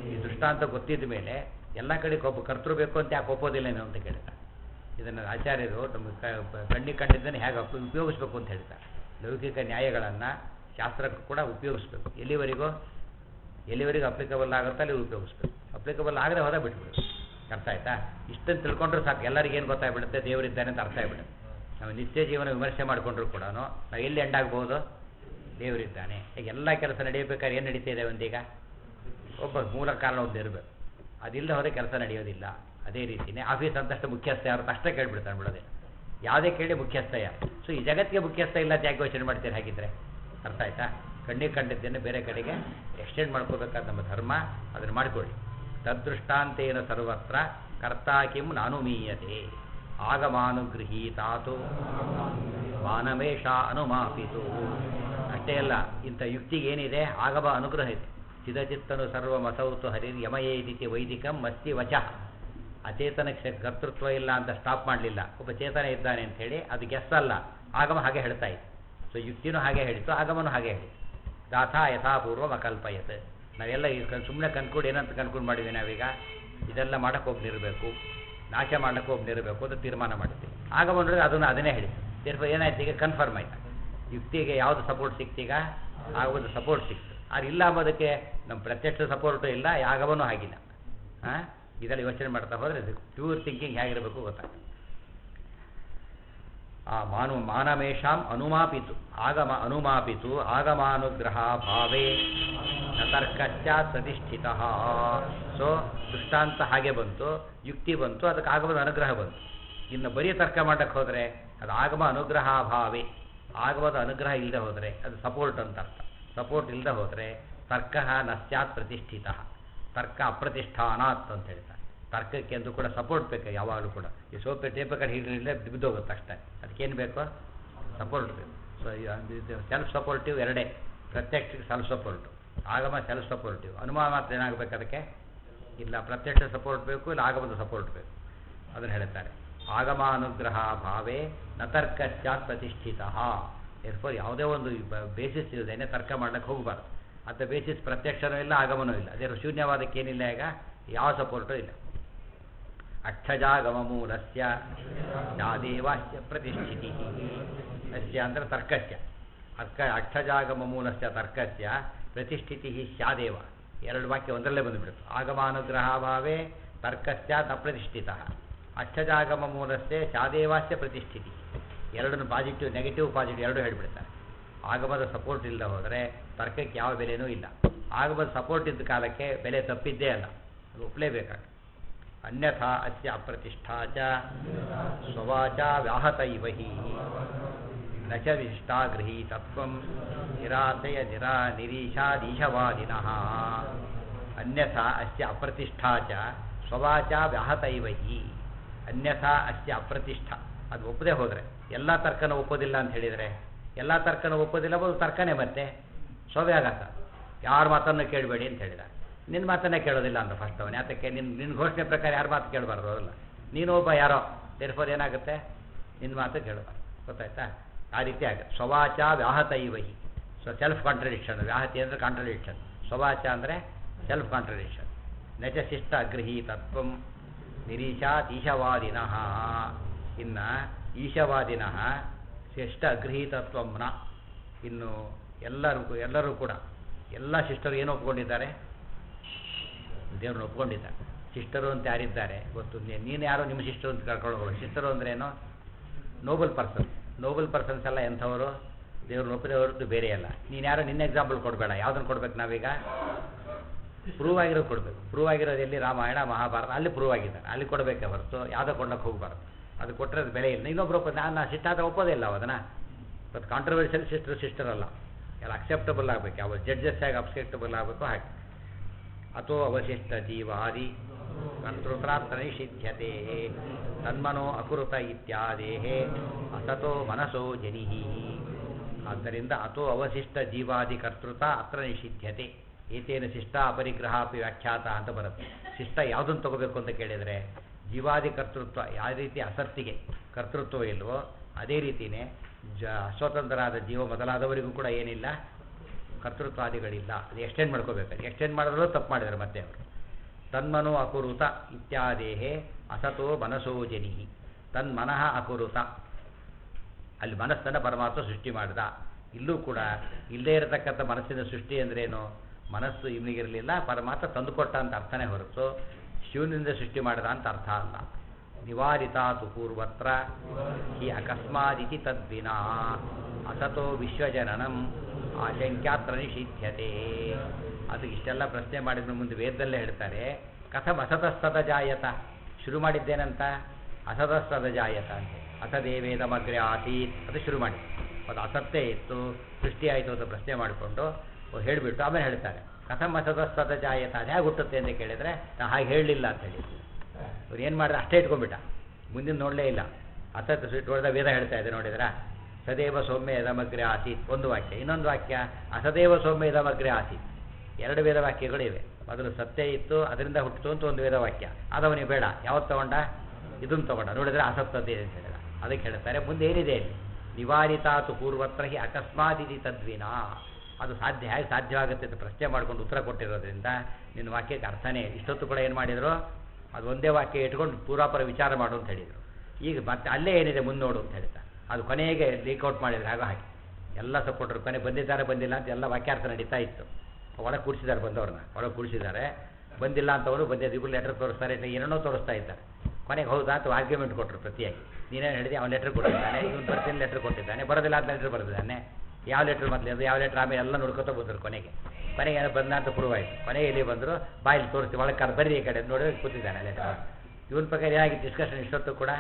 ದೃಷ್ಟಾಂತ ಗೊತ್ತಿದ್ದ ಮೇಲೆ ಎಲ್ಲ ಕಡೆ ಒಬ್ಬ ಕರ್ತೃ ಬೇಕು ಅಂತ ಯಾಕೆ ಒಪ್ಪೋದಿಲ್ಲೇನೋ ಅಂತ ಕೇಳ್ತಾರೆ ಇದನ್ನು ಆಚಾರ್ಯರು ನಮ್ಮ ಕ- ಕಣ್ಣಿಗೆ ಕಂಡಿದ್ದನ್ನು ಹೇಗೆ ಉಪ- ಉಪಯೋಗಿಸ್ಬೇಕು ಅಂತ ಹೇಳ್ತಾರೆ ಲೌಕಿಕ ನ್ಯಾಯಗಳನ್ನು ಶಾಸ್ತ್ರಕ್ಕೂ ಕೂಡ ಉಪಯೋಗಿಸ್ಬೇಕು ಎಲ್ಲಿವರೆಗೂ ಎಲ್ಲಿವರೆಗೂ ಅಪ್ಲಿಕಬಲ್ ಆಗುತ್ತೋ ಅಲ್ಲಿ ಉಪಯೋಗಿಸ್ಬೇಕು ಅಪ್ಲಿಕಬಲ್ ಆಗದೆ ಹೋದ ಬಿಟ್ಬಿಡು ಅರ್ಥ ಆಯ್ತಾ ಇಷ್ಟನ್ನು ತಿಳ್ಕೊಂಡ್ರೆ ಸಾಕು ಎಲ್ಲರಿಗೂ ಏನು ಗೊತ್ತಾಗ್ಬಿಡುತ್ತೆ ದೇವರಿದ್ದಾನೆ ಅಂತ ಅರ್ಥ ಆಗ್ಬಿಡುತ್ತೆ ನಾವು ನಿತ್ಯ ಜೀವನ ವಿಮರ್ಶೆ ಮಾಡಿಕೊಂಡ್ರು ಕೂಡ ನಾವು ಎಲ್ಲಿ ಎಂಡಾಗ್ಬೋದು ದೇವರಿದ್ದಾನೆ ಈಗ ಎಲ್ಲ ಕೆಲಸ ನಡೆಯಬೇಕಾದ್ರೆ ಏನು ನಡೀತಾ ಇದೆ ಒಂದೀಗ ಒಬ್ಬ ಮೂಲ ಕಾರಣ ಒಂದು ಇರಬೇಕು ಅದಿಲ್ಲದೆ ಹೋದರೆ ಕೆಲಸ ನಡೆಯೋದಿಲ್ಲ ಅದೇ ರೀತಿಯೇ ಆಫೀಸ್ ಅಂತಷ್ಟು ಮುಖ್ಯಸ್ಥ ಯಾರು ಅಂತ ಅಷ್ಟೇ ಕೇಳ್ಬಿಡ್ತಾನೆ ಬಿಡೋದೇ ಯಾವುದೇ ಕೇಳಿ ಮುಖ್ಯಸ್ಥ ಯಾರು ಸೊ ಈ ಜಗತ್ತಿಗೆ ಮುಖ್ಯಸ್ಥ ಇಲ್ಲ ಅಂತ ಯಾಕೆ ಯೋಚನೆ ಮಾಡ್ತೀರಿ ಹಾಗಿದ್ರೆ ಅರ್ಥ ಆಯ್ತಾ ಕಣ್ಣಿಗೆ ಕಂಡಿದ್ದೇನೆ ಬೇರೆ ಕಡೆಗೆ ಎಕ್ಸ್ಟೆಂಡ್ ಮಾಡ್ಕೋಬೇಕಾದ ನಮ್ಮ ಧರ್ಮ ಅದನ್ನು ಮಾಡಿಕೊಳ್ಳಿ ತದ್ದೃಷ್ಟಾಂತೇನ ಸರ್ವತ್ರ ಕರ್ತಾ ಕಿಂ ನಾನುಮೀಯತೆ ಆಗಮಾನುಗೃಹೀತಾತು ಮಾನಮೇಷ ಅನುಮಾಪಿತು ಅಷ್ಟೇ ಅಲ್ಲ ಇಂಥ ಯುಕ್ತಿಗೆ ಏನಿದೆ ಆಗಮ ಅನುಗ್ರಹ ಇದೆ ಚಿದಚಿತ್ತನು ಸರ್ವಮಸೌತು ಹರಿ ಯಮಯೇದಿತಿ ವೈದಿಕಂ ಮಸ್ತಿ ವಚಃ ಅಚೇತನಕ್ಕೆ ಕರ್ತೃತ್ವ ಇಲ್ಲ ಅಂತ ಸ್ಟಾಪ್ ಮಾಡಲಿಲ್ಲ ಒಬ್ಬ ಚೇತನ ಇದ್ದಾನೆ ಅಂತ ಹೇಳಿ ಅದು ಗೆಸ್ ಅಲ್ಲ ಆಗಮ ಹಾಗೆ ಹೇಳ್ತಾ ಇತ್ತು ಸೊ ಯುಕ್ತಿನೂ ಹಾಗೆ ಹೇಳಿತ್ತು ಆಗಮನೂ ಹಾಗೆ ಹೇಳಿತ್ತು ದಾಥಾ ಯಥಾಪೂರ್ವ ಅಕಲ್ಪಯತ್ ನಾವೆಲ್ಲ ಈ ಸುಮ್ಮನೆ ಕನ್ಕೊಂಡು ಏನಂತ ಕನ್ಕೊಂಡು ಮಾಡಿದ್ವಿ ನಾವೀಗ ಇದೆಲ್ಲ ಮಾಡಕ್ಕೆ ಒಬ್ಬನಿರಬೇಕು ನಾಶ ಮಾಡಕ್ಕೆ ಒಬ್ಬನಿರಬೇಕು ಅಂತ ತೀರ್ಮಾನ ಮಾಡಿದ್ವಿ ಆಗಮ ನೋಡಿದ್ರೆ ಅದನ್ನು ಅದನ್ನೇ ಹೇಳಿ ತೀರ್ಪ ಏನಾಯ್ತು ಈಗ ಕನ್ಫರ್ಮ್ ಆಯ್ತು ಯುಕ್ತಿಗೆ ಯಾವುದು ಸಪೋರ್ಟ್ ಸಿಕ್ತೀಗ ಆಗ ಒಂದು ಸಪೋರ್ಟ್ ಸಿಕ್ತು ಅದು ಇಲ್ಲ ಅಂಬೋದಕ್ಕೆ ನಮ್ಮ ಪ್ರತ್ಯಕ್ಷ ಸಪೋರ್ಟು ಇಲ್ಲ ಆಗಮನೂ ಆಗಿಲ್ಲ ಹಾಂ ಇದೆಲ್ಲ ಯೋಚನೆ ಮಾಡ್ತಾ ಹೋದರೆ ಪ್ಯೂರ್ ಥಿಂಕಿಂಗ್ ಹೇಗಿರಬೇಕು ಗೊತ್ತಾಗ್ತದೆ ಆ ಮಾನು ಮಾನಮೇಷಾಂ ಅನುಮಾಪಿತು ಆಗಮ ಅನುಮಾಪಿತು ಆಗಮಾನುಗ್ರಹ ಭಾವೇ ನ ತರ್ಕಶ್ಚ ಪ್ರತಿಷ್ಠಿತ ಸೊ ದೃಷ್ಟಾಂತ ಹಾಗೆ ಬಂತು ಯುಕ್ತಿ ಬಂತು ಅದಕ್ಕೆ ಆಗಮದ ಅನುಗ್ರಹ ಬಂತು ಇನ್ನು ಬರೀ ತರ್ಕ ಮಾಡಕ್ಕೆ ಹೋದರೆ ಅದು ಆಗಮ ಅನುಗ್ರಹ ಭಾವೇ ಆಗಮದ ಅನುಗ್ರಹ ಇಲ್ಲದೆ ಹೋದರೆ ಅದು ಸಪೋರ್ಟ್ ಅಂತ ಅರ್ಥ ಸಪೋರ್ಟ್ ಇಲ್ಲದೆ ಹೋದರೆ ತರ್ಕ ನ ಸ್ಯಾತ್ ಪ್ರತಿಷ್ಠಿತ ತರ್ಕ ಅಪ್ರತಿಷ್ಠಾನಾತ್ ಅಂತ ಹೇಳ್ತಾರೆ ತರ್ಕಕ್ಕೆ ಎಂದು ಕೂಡ ಸಪೋರ್ಟ್ ಬೇಕು ಯಾವಾಗಲೂ ಕೂಡ ಈ ಸೋಪೆ ಟೇಪ ಕಡೆ ಹಿಡಿದ್ರೆ ಬಿದ್ದೋಗುತ್ತೆ ಅಷ್ಟೇ ಅದಕ್ಕೇನು ಬೇಕು ಸಪೋರ್ಟ್ ಬೇಕು ಸೊ ಇದು ಸೆಲ್ಫ್ ಸಪೋರ್ಟಿವ್ ಎರಡೇ ಪ್ರತ್ಯಕ್ಷಕ್ಕೆ ಸೆಲ್ಫ್ ಸಪೋರ್ಟು ಆಗಮ ಸೆಲ್ಫ್ ಸಪೋರ್ಟಿವ್ ಅನುಮಾನ ಮಾತ್ರ ಏನಾಗಬೇಕು ಅದಕ್ಕೆ ಇಲ್ಲ ಪ್ರತ್ಯಕ್ಷ ಸಪೋರ್ಟ್ ಬೇಕು ಇಲ್ಲ ಆಗಮದ ಸಪೋರ್ಟ್ ಬೇಕು ಅದನ್ನು ಹೇಳ್ತಾರೆ ಆಗಮಾನುಗ್ರಹ ಭಾವೇ ನ ತರ್ಕಶ್ಚಾತ್ ಪ್ರತಿಷ್ಠಿತ ಎರ್ಫೋರ್ ಯಾವುದೇ ಒಂದು ಬೇಸಿಸ್ ಇಲ್ಲದೇನೆ ತರ್ಕ ಮಾಡ್ಲಿಕ್ಕೆ ಹೋಗಬಾರ್ದು ಅಂತ ಬೇಸಿಸ್ ಪ್ರತ್ಯಕ್ಷನೂ ಇಲ್ಲ ಆಗಮನೂ ಇಲ್ಲ ಅದೇ ಶೂನ್ಯವಾದಕ್ಕೆ ಏನಿಲ್ಲ ಈಗ ಯಾವ ಸಪೋರ್ಟು ಇಲ್ಲ ಅಕ್ಷಜಾಗಮಮೂಲಸ್ಯ ಯಾದೇವಾಸ್ಯ ಪ್ರತಿಷ್ಠಿತಿ ಅಸ್ಯ ಅಂದರೆ ತರ್ಕಸ್ಯ ಅರ್ಕ ಅಕ್ಷಜಾಗಮಮೂಲಸ್ಯ ತರ್ಕಸ್ಯ ಪ್ರತಿಷ್ಠಿತಿ ಸ್ಯಾದೇವ ಎರಡು ವಾಕ್ಯ ಒಂದರಲ್ಲೇ ಬಂದುಬಿಡುತ್ತೆ ಆಗಮಾನುಗ್ರಹ ಭಾವೇ ತರ್ಕಸ್ಯಾತ್ ಅಪ್ರತಿಷ್ಠಿತ ಅಕ್ಷಜಾಗಮ ಮೂಲಸ್ಯ ಸ್ಯಾದೇವಾಸ್ಯ ಪ್ರತಿಷ್ಠಿತಿ ಎರಡನ್ನು ಪಾಸಿಟಿವ್ ನೆಗೆಟಿವ್ ಪಾಸಿಟಿವ್ ಎರಡು ಹೇಳಿಬಿಡ್ತಾರೆ ಆಗಮದ ಸಪೋರ್ಟ್ ಇಲ್ಲದೆ ಹೋದರೆ ತರ್ಕಕ್ಕೆ ಯಾವ ಬೆಲೆನೂ ಇಲ್ಲ ಆಗಮದ ಸಪೋರ್ಟ್ ಇದ್ದ ಕಾಲಕ್ಕೆ ಬೆಲೆ ತಪ್ಪಿದ್ದೇ ಅಲ್ಲ ಅದು ಒಪ್ಪಲೇಬೇಕಾಗ್ತದೆ ಅನ್ಯಥಾ ಅಸ್ಯ ಅಪ್ರತಿಷ್ಠಾ ಚ ಸ್ವವಾಚ ವ್ಯಾಹತ ಇವ ಹಿ ನ ಚ ವಿಶಿಷ್ಟಾ ಗೃಹೀತತ್ವಂ ನಿರಾಶಯ ನಿರಾ ನಿರೀಶಾದೀಶವಾದಿನಃ ಅನ್ಯಥಾ ಅಸ್ಯ ಅಪ್ರತಿಷ್ಠಾ ಚ ಸ್ವವಾಚ ವ್ಯಾಹತ ಇವ ಹಿ ಅನ್ಯಥಾ ಅಸ್ಯ ಅಪ್ರತಿಷ್ಠಾ ಅದು ಒಪ್ಪದೆ ಹೋದರೆ ಎಲ್ಲ ತರ್ಕನ ಒಪ್ಪೋದಿಲ್ಲ ಅಂತ ಹೇಳಿದರೆ ಎಲ್ಲ ತರ್ಕನ ಒಪ್ಪೋದಿಲ್ಲ ಅದು ತರ್ಕನೇ ಮತ್ತೆ ಸ್ವವ್ಯಾಘಾತ ಯಾರ ಮಾತನ್ನು ಕೇಳಬೇಡಿ ಅಂತ ಹೇಳಿದ ನಿನ್ನ ಮಾತನ್ನೇ ಕೇಳೋದಿಲ್ಲ ಅಂತ ಫಸ್ಟ್ ಅವನು ಯಾತಕ್ಕೆ ನಿನ್ನ ನಿನ್ನ ಘೋಷಣೆ ಪ್ರಕಾರ ಯಾರ ಮಾತು ಕೇಳಬಾರ್ದು ಅಲ್ಲ ನೀನು ಒಬ್ಬ ಯಾರೋ ದೇರ್ಫೋರ್ ಏನಾಗುತ್ತೆ ನಿನ್ನ ಮಾತು ಕೇಳಬಾರ್ದು ಗೊತ್ತಾಯ್ತಾ ಆ ರೀತಿ ಆಗುತ್ತೆ ಸ್ವವಾಚ ವ್ಯಾಹತ ಇವಹಿ ಸೊ ಸೆಲ್ಫ್ ಕಾಂಟ್ರಡಿಕ್ಷನ್ ವ್ಯಾಹತಿ ಅಂದರೆ ಕಾಂಟ್ರಡಿಕ್ಷನ್ ಸ್ವವಾಚ ಅಂದರೆ ಸೆಲ್ಫ್ ಕಾಂಟ್ರಡಿಕ್ಷನ್ ನಚ ಶಿಷ್ಟ ಗೃಹೀತತ್ವಂ ನಿರೀಶಾತ್ ಈಶವಾದಿನಃ ಇನ್ನು ಈಶವಾದಿನಃ ಶಿಷ್ಟ ಗೃಹೀತತ್ವಂನ ಇನ್ನು ಎಲ್ಲರೂ ಎಲ್ಲರೂ ಕೂಡ ಎಲ್ಲ ಶಿಷ್ಟರು ಏನು ಒಪ್ಕೊಂಡಿದ್ದಾರೆ ದೇವ್ರನ್ನ ಒಪ್ಕೊಂಡಿದ್ದಾರೆ ಶಿಷ್ಟರು ಅಂತ ಯಾರಿದ್ದಾರೆ ಗೊತ್ತು ನೀ- ನೀನು ಯಾರೋ ನಿಮ್ಮ ಶಿಷ್ಟರು ಅಂತ ಕರ್ಕೊಂಡು ಹೋಗೋದು ಶಿಷ್ಟರು ಅಂದ್ರೆ ಏನು ನೋಬಲ್ ಪರ್ಸನ್ ನೋಬಲ್ ಪರ್ಸನ್ಸ್ ಎಲ್ಲ ಎಂಥವರು ದೇವ್ರನ್ನ ಒಪ್ಪದೆ ಹೊರತು ಬೇರೆ ಅಲ್ಲ ನೀನು ಯಾರೋ ನಿನ್ನ ಎಕ್ಸಾಂಪಲ್ ಕೊಡಬೇಡ ಯಾವುದನ್ನು ಕೊಡ್ಬೇಕು ನಾವೀಗ ಪ್ರೂವ್ ಆಗಿರೋದು ಕೊಡಬೇಕು ಪ್ರೂವ್ ಆಗಿರೋದು ಎಲ್ಲಿ ರಾಮಾಯಣ ಮಹಾಭಾರತ ಅಲ್ಲಿ ಪ್ರೂವ್ ಆಗಿದ್ದಾರೆ ಅಲ್ಲಿ ಕೊಡಬೇಕೆ ಹೊರತು ಯಾವುದೋ ಕೊಂಡಕ್ಕೆ ಹೋಗಬಾರ್ದು ಅದು ಕೊಟ್ಟರೆ ಅದು ಬೆಲೆ ಇಲ್ಲ ಇನ್ನೊಬ್ರು ಒಪ್ಪೋದು ನಾನು ಶಿಷ್ಟ ಆದರೆ ಒಪ್ಪೋದೇ ಇಲ್ಲ ಅದನ್ನು ಬಟ್ ಕಾಂಟ್ರವರ್ಷಿಯಲ್ ಸಿಸ್ಟರ್ ಸಿಸ್ಟರ್ ಅಲ್ಲ ಎಲ್ಲ ಅಕ್ಸೆಪ್ಟಬಲ್ ಆಗಬೇಕು ಯಾವ ಜಡ್ಜಸ್ ಆಗಿ ಅಕ್ಸೆಪ್ಟಬಲ್ ಆಗಬೇಕು ಹಾಗೆ ಅಥೋ ಅವಶಿಷ್ಟ ಜೀವಾದಿ ಕರ್ತೃತ್ರಾತ್ರ ನಿಷಿಧ್ಯತೆ ತನ್ಮನೋ ಅಕುರುತ ಇತ್ಯಾದೇಹೇ ಅಸತೋ ಮನಸೋ ಜನಿ ಆದ್ದರಿಂದ ಅಥೋ ಅವಶಿಷ್ಟ ಜೀವಾದಿ ಕರ್ತೃತ ಅತ್ರ ನಿಷಿಧ್ಯತೆ ಏತೇನ ಶಿಷ್ಟ ಅಪರಿಗ್ರಹ ಅಪಿ ವ್ಯಾಖ್ಯಾತ ಅಂತ ಬರುತ್ತೆ ಶಿಷ್ಟ ಯಾವುದನ್ನು ತಗೋಬೇಕು ಅಂತ ಕೇಳಿದರೆ ಜೀವಾದಿ ಕರ್ತೃತ್ವ ಯಾವ ರೀತಿ ಅಸತ್ತಿಗೆ ಕರ್ತೃತ್ವ ಇಲ್ವೋ ಅದೇ ರೀತಿಯೇ ಜ ಅಸ್ವತಂತ್ರರಾದ ಜೀವ ಮೊದಲಾದವರಿಗೂ ಕೂಡ ಏನಿಲ್ಲ ಕರ್ತೃತ್ವಾದಿಗಳಿಲ್ಲ ಅದು ಎಕ್ಸ್ಟೆಂಡ್ ಮಾಡ್ಕೋಬೇಕು ಎಕ್ಸ್ಟೆಂಡ್ ಮಾಡಿದ್ರು ತಪ್ಪು ಮಾಡಿದ್ದಾರೆ ಮತ್ತೆ ಅವರು ತನ್ಮನೋ ಅಕುರುತ ಇತ್ಯಾದೇಹೇ ಅಸತೋ ಮನಸೋ ಜನಿ ತನ್ಮನಃ ಅಕುರುತ ಅಲ್ಲಿ ಮನಸ್ಸನ್ನು ಪರಮಾತ್ಮ ಸೃಷ್ಟಿ ಮಾಡಿದ ಇಲ್ಲೂ ಕೂಡ ಇಲ್ಲೇ ಇರತಕ್ಕಂಥ ಮನಸ್ಸಿನ ಸೃಷ್ಟಿ ಅಂದ್ರೇನು ಮನಸ್ಸು ಇವನಿಗಿರಲಿಲ್ಲ ಪರಮಾತ್ಮ ತಂದುಕೊಟ್ಟ ಅಂತ ಅರ್ಥನೇ ಹೊರತು ಶಿವನಿಂದ ಸೃಷ್ಟಿ ಮಾಡಿದ ಅಂತ ಅರ್ಥ ಅಲ್ಲ ನಿವಾರಿತಾತು ಪೂರ್ವತ್ರ ಹಿ ಅಕಸ್ಮಾದಿತಿ ತದ್ವಿನಾ ಅಸತೋ ವಿಶ್ವಜನನಂ ಆಶಂಕ್ಯಾತ್ರ ನಿಷಿಧ್ಯತೆ ಅದು ಇಷ್ಟೆಲ್ಲ ಪ್ರಶ್ನೆ ಮಾಡಿದ್ರು ಮುಂದೆ ವೇದದಲ್ಲೇ ಹೇಳ್ತಾರೆ ಕಥಂ ಅಸತಸ್ತದ ಜಾಯತ ಶುರು ಮಾಡಿದ್ದೇನಂತ ಅಸತಸ್ತದ ಜಾಯತ ಅಂತ ಅಸದೇವೇದಮಗ್ರೆ ಆಸೀತ್ ಅದು ಶುರು ಮಾಡಿ ಅದು ಅಸತ್ತೇ ಇತ್ತು ಸೃಷ್ಟಿ ಆಯಿತು ಅಂತ ಪ್ರಶ್ನೆ ಮಾಡಿಕೊಂಡು ಹೇಳಿಬಿಟ್ಟು ಆಮೇಲೆ ಹೇಳ್ತಾರೆ ಕಥಂ ಅಸತಸ್ತದ ಜಾಯತ ಅದು ಹೇಗೆ ಹುಟ್ಟುತ್ತೆ ಅಂತ ಕೇಳಿದರೆ ನಾ ಹಾಗೆ ಹೇಳಲಿಲ್ಲ ಅಂತ ಹೇಳಿ ಅವ್ರು ಏನು ಮಾಡಿದ್ರೆ ಅಷ್ಟೇ ಇಟ್ಕೊಂಡ್ಬಿಟ್ಟ ಮುಂದಿನ ನೋಡಲೇ ಇಲ್ಲ ಅಸತ್ ಸುಟ್ಟು ಹೊಡೆದ ವೇದ ಹೇಳ್ತಾ ಇದೆ ನೋಡಿದ್ರಾ ಸದೇವ ಸೌಮ್ಯ ಯದಮಗ್ರೆ ಆಸೀತ್ ಒಂದು ವಾಕ್ಯ ಇನ್ನೊಂದು ವಾಕ್ಯ ಅಸದೇವ ಸೌಮ್ಯ ಯದಮಗ್ರೆ ಆಸೀತ್ ಎರಡು ವೇದ ವಾಕ್ಯಗಳು ಇವೆ ಮೊದಲು ಸತ್ಯ ಇತ್ತು ಅದರಿಂದ ಹುಟ್ಟಿತು ಅಂತ ಒಂದು ವೇದ ವಾಕ್ಯ ಅದವನಿಗೆ ಬೇಡ ಯಾವತ್ತು ತಗೊಂಡ ಇದನ್ನು ತಗೊಂಡ ನೋಡಿದ್ರೆ ಅಸತ್ತತೆ ಅಂತ ಹೇಳಿದ ಅದಕ್ಕೆ ಹೇಳ್ತಾರೆ ಮುಂದೆ ಏನಿದೆ ಇಲ್ಲಿ ನಿವಾರಿತಾತು ಪೂರ್ವತ್ರ ಹಿ ಅಕಸ್ಮಾದಿತಿ ತದ್ವಿನಾ ಅದು ಸಾಧ್ಯ ಹೇಗೆ ಸಾಧ್ಯವಾಗುತ್ತೆ ಅಂತ ಪ್ರಶ್ನೆ ಮಾಡ್ಕೊಂಡು ಉತ್ತರ ಕೊಟ್ಟಿರೋದ್ರಿಂದ ನಿನ್ನ ವಾಕ್ಯಕ್ಕೆ ಅರ್ಥನೇ ಇಲ್ಲ. ಇಷ್ಟೊತ್ತು ಕೂಡ ಏನು ಮಾಡಿದರು ಅದು ಒಂದೇ ವಾಕ್ಯ ಇಟ್ಕೊಂಡು ಪೂರಾಪರ ವಿಚಾರ ಮಾಡು ಅಂತ ಹೇಳಿದರು ಈಗ ಮತ್ತೆ ಅಲ್ಲೇ ಏನಿದೆ ಮುಂದೆ ನೋಡು ಅಂತ ಹೇಳ್ತಾರೆ ಅದು ಕೊನೆಗೆ ಲೀಕ್ಔಟ್ ಮಾಡಿದ್ರು ಹಾಗೋ ಹಾಗೆ ಎಲ್ಲ ಸಪೋರ್ಟರು ಕೊನೆ ಬಂದಿದ್ದಾರೆ ಬಂದಿಲ್ಲ ಅಂತ ಎಲ್ಲ ವಾಕ್ಯಾರ್ಥ ನಡೀತಾ ಇತ್ತು ಒಳಗೆ ಕೂಡಿಸಿದ್ದಾರೆ ಬಂದವ್ರನ್ನ ಒಳಗೆ ಕೂಡಿಸಿದ್ದಾರೆ ಬಂದಿಲ್ಲ ಅಂತವರು ಬಂದಿದ್ದು ಇಬ್ಬರು ಲೆಟರ್ ತೋರಿಸ್ತಾರೆ ಇಲ್ಲ ಏನೇನೋ ತೋರಿಸ್ತಾ ಇದ್ದಾರೆ ಕೊನೆಗೆ ಹೌದಾ ಅಂತ ಆರ್ಗ್ಯುಮೆಂಟ್ ಕೊಟ್ಟರು ಪ್ರತಿಯಾಗಿ ನೀನೇನು ಹೇಳಿದೆ ಅವ್ನು ಲೆಟ್ರ್ ಕೊಟ್ಟಿದ್ದಾನೆ ಇವನು ಬರ್ತೀನಿ ಲೆಟ್ರ್ ಕೊಟ್ಟಿದ್ದಾನೆ ಬರೋದಿಲ್ಲ ಅಂತ ಲೆಟ್ರ್ ಬರೆದಿದ್ದಾನೆ ಯಾವ ಲೆಟ್ರ್ ಮೊದಲು ಅದು ಯಾವ ಲೆಟ್ರ್ ಆಮೇಲೆ ಎಲ್ಲ ನೋಡ್ಕೊತ ಬಂದರು ಕೊನೆಗೆ ಕೊನೆಗೆ ಏನೋ ಬಂದ ಅಂತ ಪ್ರೂವ್ ಆಯಿತು ಕೊನೆಗೆ ಇಲ್ಲಿ ಬಂದರು ಬಾಯಲ್ಲಿ ತೋರಿಸ್ತೀವಿ ಒಳಗೆ ಕರ್ ಬರೀ ಈ ಕಡೆ ನೋಡಿ ಕೂತಿದ್ದಾನೆ ಲೆಟ್ರ್ ಇವನ ಪ್ರಕಾರ ಏನಾಗಿತ್ತು ಡಿಸ್ಕಷನ್ ಇಷ್ಟೊತ್ತು ಕೂಡ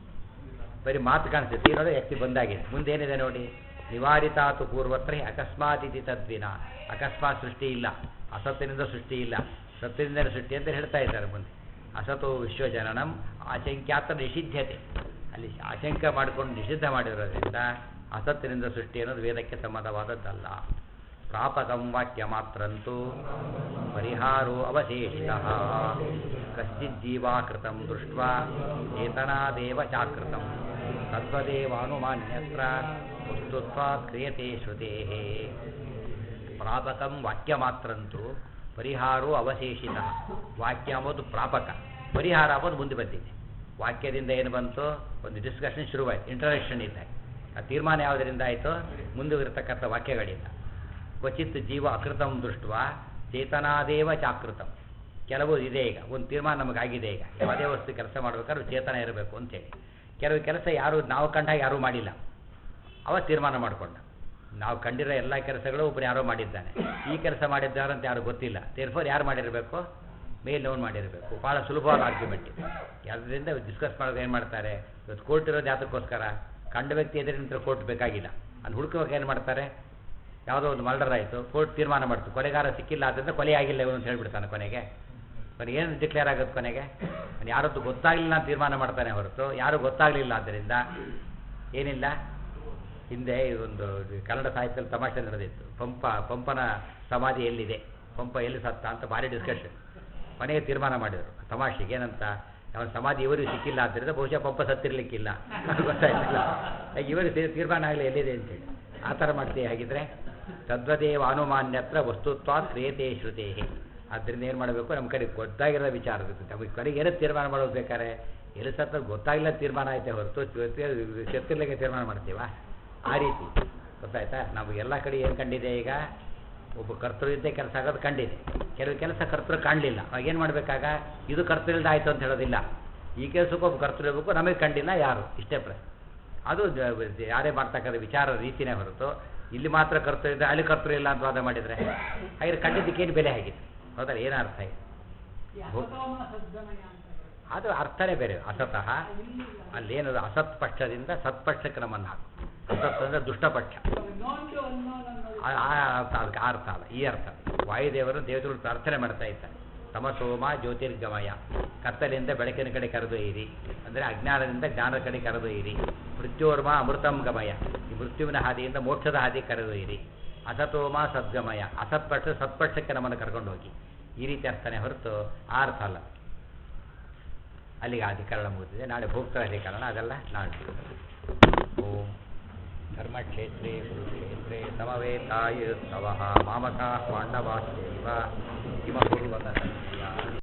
ಬರೀ ಮಾತು ಕಾಣಿಸುತ್ತೆ ಇರೋದು ವ್ಯಕ್ತಿ ಬಂದಾಗಿದೆ ಮುಂದೇನಿದೆ ನೋಡಿ ನಿವಾರಿತಾತು ಪೂರ್ವತ್ರ ಹಿ ಅಕಸ್ಮಾತ್ ಇತಿ ತದ್ವಿನ ಅಕಸ್ಮಾತ್ ಸೃಷ್ಟಿ ಇಲ್ಲ ಅಸತ್ತಿನಿಂದ ಸೃಷ್ಟಿ ಇಲ್ಲ ಸತ್ತಿನಿಂದ ಸೃಷ್ಟಿ ಅಂತ ಹೇಳ್ತಾ ಇದ್ದಾರೆ ಮುಂದೆ ಅಸತೋ ವಿಶ್ವಜನನಂ ಆಶಂಕ್ಯಾತ ನಿಷಿದ್ಧತೆ ಅಲ್ಲಿ ಆಶಂಕ ಮಾಡಿಕೊಂಡು ನಿಷಿದ್ಧ ಮಾಡಿರೋದ್ರಿಂದ ಅಸತ್ತಿನಿಂದ ಸೃಷ್ಟಿ ಅನ್ನೋದು ವೇದಕ್ಕೆ ಸಂಬಂಧವಾದದ್ದಲ್ಲ ಪ್ರಾಪಕಂ ವಾಕ್ಯ ಮಾತ್ರಂತೂ ಪರಿಹಾರೋ ಅವಶೇಷಿತ ಕಶ್ಚಿಜ್ಜೀವಾಕೃತಂ ದೃಷ್ಟ ಚೇತನಾದೇವ ಚಾಕೃತಂ ತದ್ವದೇವಾನುಮಾನ್ಯತ್ರ ವಸ್ತುತ್ವಾತ್ ಕ್ರಿಯತೆ ಶ್ರುತೇ ಪ್ರಾಪಕಂ ವಾಕ್ಯ ಮಾತ್ರಂತೂ ಪರಿಹಾರೋ ಅವಶೇಷಿತ ವಾಕ್ಯ ಅಂಬೋದು ಪ್ರಾಪಕ ಪರಿಹಾರ ಅಂಬೋದು ಮುಂದೆ ಬಂದಿದೆ ವಾಕ್ಯದಿಂದ ಏನು ಬಂತು ಒಂದು ಡಿಸ್ಕಷನ್ ಶುರುವಾಯಿತು ಇಂಟ್ರಡಕ್ಷನ್ ಇದ್ದ ಆ ತೀರ್ಮಾನ ಯಾವುದರಿಂದ ಆಯಿತು ಮುಂದುವರಿತಕ್ಕಂಥ ವಾಕ್ಯಗಳಿಂದ ಕ್ವಚಿತ್ ಜೀವ ಅಕೃತಂ ದೃಷ್ಟ ಚೇತನಾದೇವ ಚಾಕೃತಂ ಕೆಲವು ಇದೆ ಈಗ ಒಂದು ತೀರ್ಮಾನ ನಮಗಾಗಿದೆ ಈಗ ಯಾವುದೇ ವಸ್ತು ಕೆಲಸ ಮಾಡ್ಬೇಕಾದ್ರೂ ಚೇತನ ಇರಬೇಕು ಅಂತೇಳಿ ಕೆಲವು ಕೆಲಸ ಯಾರು ನಾವು ಕಂಡಾಗ ಯಾರೂ ಮಾಡಿಲ್ಲ ಅವ ತೀರ್ಮಾನ ಮಾಡಿಕೊಂಡ ನಾವು ಕಂಡಿರೋ ಎಲ್ಲ ಕೆಲಸಗಳು ಒಬ್ಬರು ಯಾರೋ ಮಾಡಿದ್ದಾನೆ ಈ ಕೆಲಸ ಮಾಡಿದ್ದಾರೆ ಅಂತ ಯಾರು ಗೊತ್ತಿಲ್ಲ ದೇರ್ಫೋರ್ ಯಾರು ಮಾಡಿರಬೇಕು ಮೇಲ್ನವನು ಮಾಡಿರಬೇಕು ಭಾಳ ಸುಲಭವಾದ ಆರ್ಗ್ಯುಮೆಂಟ್ ಇದೆ ಅದರಿಂದ ಡಿಸ್ಕಸ್ ಮಾಡೋದು ಏನು ಮಾಡ್ತಾರೆ ಇವತ್ತು ಕೋರ್ಟ್ ಇರೋದು ಯಾತಕ್ಕೋಸ್ಕರ ಕಂಡ ವ್ಯಕ್ತಿ ಎದುರಿನಿಂದ ಕೋರ್ಟ್ ಬೇಕಾಗಿಲ್ಲ ಅಲ್ಲಿ ಹುಡುಕುವಾಗ ಏನು ಮಾಡ್ತಾರೆ ಯಾವುದೋ ಒಂದು ಮರ್ಡರ್ ಆಯಿತು ಕೋರ್ಟ್ ತೀರ್ಮಾನ ಮಾಡ್ತು ಕೊಲೆಗಾರ ಸಿಕ್ಕಿಲ್ಲ ಆದ್ದರಿಂದ ಕೊಲೆ ಆಗಿಲ್ಲ ಇವನು ಅಂತ ಹೇಳ್ಬಿಡ್ತಾನೆ ಕೊನೆಗೆ ಕೊನೆಗೆ ಏನು ಡಿಕ್ಲೇರ್ ಆಗುತ್ತೆ ಕೊನೆಗೆ ಅವ್ನು ಯಾರದ್ದು ಗೊತ್ತಾಗಲಿಲ್ಲ ಅಂತ ತೀರ್ಮಾನ ಮಾಡ್ತಾನೆ ಹೊರತು ಯಾರು ಗೊತ್ತಾಗಲಿಲ್ಲ ಆದ್ದರಿಂದ ಏನಿಲ್ಲ ಹಿಂದೆ ಒಂದು ಕನ್ನಡ ಸಾಹಿತ್ಯದಲ್ಲಿ ತಮಾಷೆ ನಡೆದಿತ್ತು ಪಂಪ ಪಂಪನ ಸಮಾಧಿ ಎಲ್ಲಿದೆ ಪಂಪ ಎಲ್ಲಿ ಸತ್ತ ಅಂತ ಭಾರಿ ಡಿಸ್ಕಷನ್ ಕೊನೆಗೆ ತೀರ್ಮಾನ ಮಾಡಿದರು ತಮಾಷೆಗೆ ಏನಂತ ಅವನ ಸಮಾಧಿ ಇವರಿಗೂ ಸಿಕ್ಕಿಲ್ಲ ಆದ್ದರಿಂದ ಬಹುಶಃ ಪಂಪ ಸತ್ತಿರ್ಲಿಕ್ಕಿಲ್ಲ ಗೊತ್ತಾಯ್ತಲ್ಲ ಇವರಿಗೆ ತೀರ್- ತೀರ್ಮಾನ ಆಗಲಿ ಎಲ್ಲಿದೆ ಅಂತೇಳಿ ಆ ಥರ ಮಾಡ್ತೀವಿ ಹಾಗಿದ್ರೆ ತದ್ವದೇವ ಅನುಮಾನ್ಯತ್ರ ವಸ್ತುತ್ವ ಕ್ರಿಯತೆ ಶ್ರುತೇ ಆದ್ದರಿಂದ ಏನು ಮಾಡಬೇಕು ನಮ್ಮ ಕಡೆ ಗೊತ್ತಾಗಿರೋ ವಿಚಾರ ಇರುತ್ತೆ ನಮಗೆ ಕಡೆಗೆ ಏನೋ ತೀರ್ಮಾನ ಮಾಡೋದು ಬೇಕಾರೆ ಎಲ್ಲಿ ಸತ್ತ ಗೊತ್ತಾಗಿಲ್ಲ ತೀರ್ಮಾನ ಐತೆ ಹೊರತು ಸತ್ತಿರ್ಲಿಕ್ಕೆ ತೀರ್ಮಾನ ಮಾಡ್ತೀವಾ ಆ ರೀತಿ ಗೊತ್ತಾಯ್ತಾ ನಾವು ಎಲ್ಲ ಕಡೆ ಏನು ಕಂಡಿದೆ ಈಗ ಒಬ್ಬ ಕರ್ತೃ ಇದ್ದೇ ಕೆಲಸ ಆಗೋದು ಕಂಡಿದೆ ಕೆಲವು ಕೆಲಸ ಕರ್ತೃ ಕಾಣಲಿಲ್ಲ ಅವಾಗ ಏನು ಮಾಡಬೇಕಾಗ ಇದು ಕರ್ತೃ ಇಲ್ದ ಆಯಿತು ಅಂತ ಹೇಳೋದಿಲ್ಲ ಈ ಕೆಲಸಕ್ಕೂ ಒಬ್ಬ ಕರ್ತೃ ಇರಬೇಕು ನಮಗೆ ಕಂಡಿಲ್ಲ ಯಾರು ಇಷ್ಟೇ ಪ್ರಶ್ನೆ ಅದು ಜ- ಯಾರೇ ಮಾಡ್ತಕ್ಕಂಥ ವಿಚಾರ ರೀತಿನೇ ಹೊರತು ಇಲ್ಲಿ ಮಾತ್ರ ಕರ್ತೃ ಇದೆ ಅಲ್ಲಿ ಕರ್ತೃ ಇಲ್ಲ ಅಂತ ವಾದ ಮಾಡಿದರೆ ಹಾಗೆ ಕಂಡಿದ್ದಕ್ಕೇನು ಬೆಲೆ ಆಗಿದೆ ಹೌದಲ್ಲ ಏನು ಅರ್ಥ ಇದೆ ಅದು ಅರ್ಥನೇ ಬೇರೆ ಅಸತಃ ಅಲ್ಲೇನದು ಅಸತ್ ಪಕ್ಷದಿಂದ ಸತ್ಪಕ್ಷಕ್ಕೆ ನಮ್ಮನ್ನು ಹಾಕು ಅಸತ್ ಅಂದರೆ ದುಷ್ಟಪಕ್ಷ ಆ- ಆ ಅರ್ಥ ಅದಕ್ಕೆ ಆ ಅರ್ಥ ಅಲ್ಲ ಈ ಅರ್ಥ ವಾಯುದೇವರು ದೇವತೆಗಳು ಪ್ರಾರ್ಥನೆ ಮಾಡ್ತಾ ಇದ್ದಾರೆ ತಮಸೋಮ ಜ್ಯೋತಿರ್ಗಮಯ ಕತ್ತಲಿಂದ ಬೆಳಕಿನ ಕಡೆ ಕರೆದೊಯ್ಯಿರಿ ಅಂದರೆ ಅಜ್ಞಾನದಿಂದ ಜ್ಞಾನದ ಕಡೆ ಕರೆದೊಯ್ಯಿರಿ ಮೃತ್ಯೋರ್ಮ ಅಮೃತಂ ಗಮಯ ಈ ಮೃತ್ಯುವಿನ ಹಾದಿಯಿಂದ ಮೋಕ್ಷದ ಹಾದಿ ಕರೆದೊಯ್ಯಿರಿ ಅಸತೋಮ ಸದ್ಗಮಯ ಅಸತ್ಪಕ್ಷ ಸತ್ಪಕ್ಷಕ್ಕೆ ನಮ್ಮನ್ನು ಕರ್ಕೊಂಡು ಹೋಗಿ ಈ ರೀತಿ ಅರ್ಥನೇ ಹೊರತು ಆ ಅರ್ಥ ಅಲ್ಲ ಅಲ್ಲಿಗೆ ಅಧಿಕರಣ ಮುಗಿದಿದೆ ನಾಳೆ ಭೋಕ್ತರ ಅಧಿಕರಣ ಅದೆಲ್ಲ ನಾಳೆ ಓಂ ಧರ್ಮಕ್ಷೇತ್ರೇ ಕುರುಕ್ಷೇತ್ರೇ ಸಮವೇತಾಯುಸ್ತವಃ ಮಾಮಕಾಃ ಪಾಂಡವಾಶ್ಚೈವ ಇಮ ಕುರ್ವತ ಸಂಧ್ಯಾ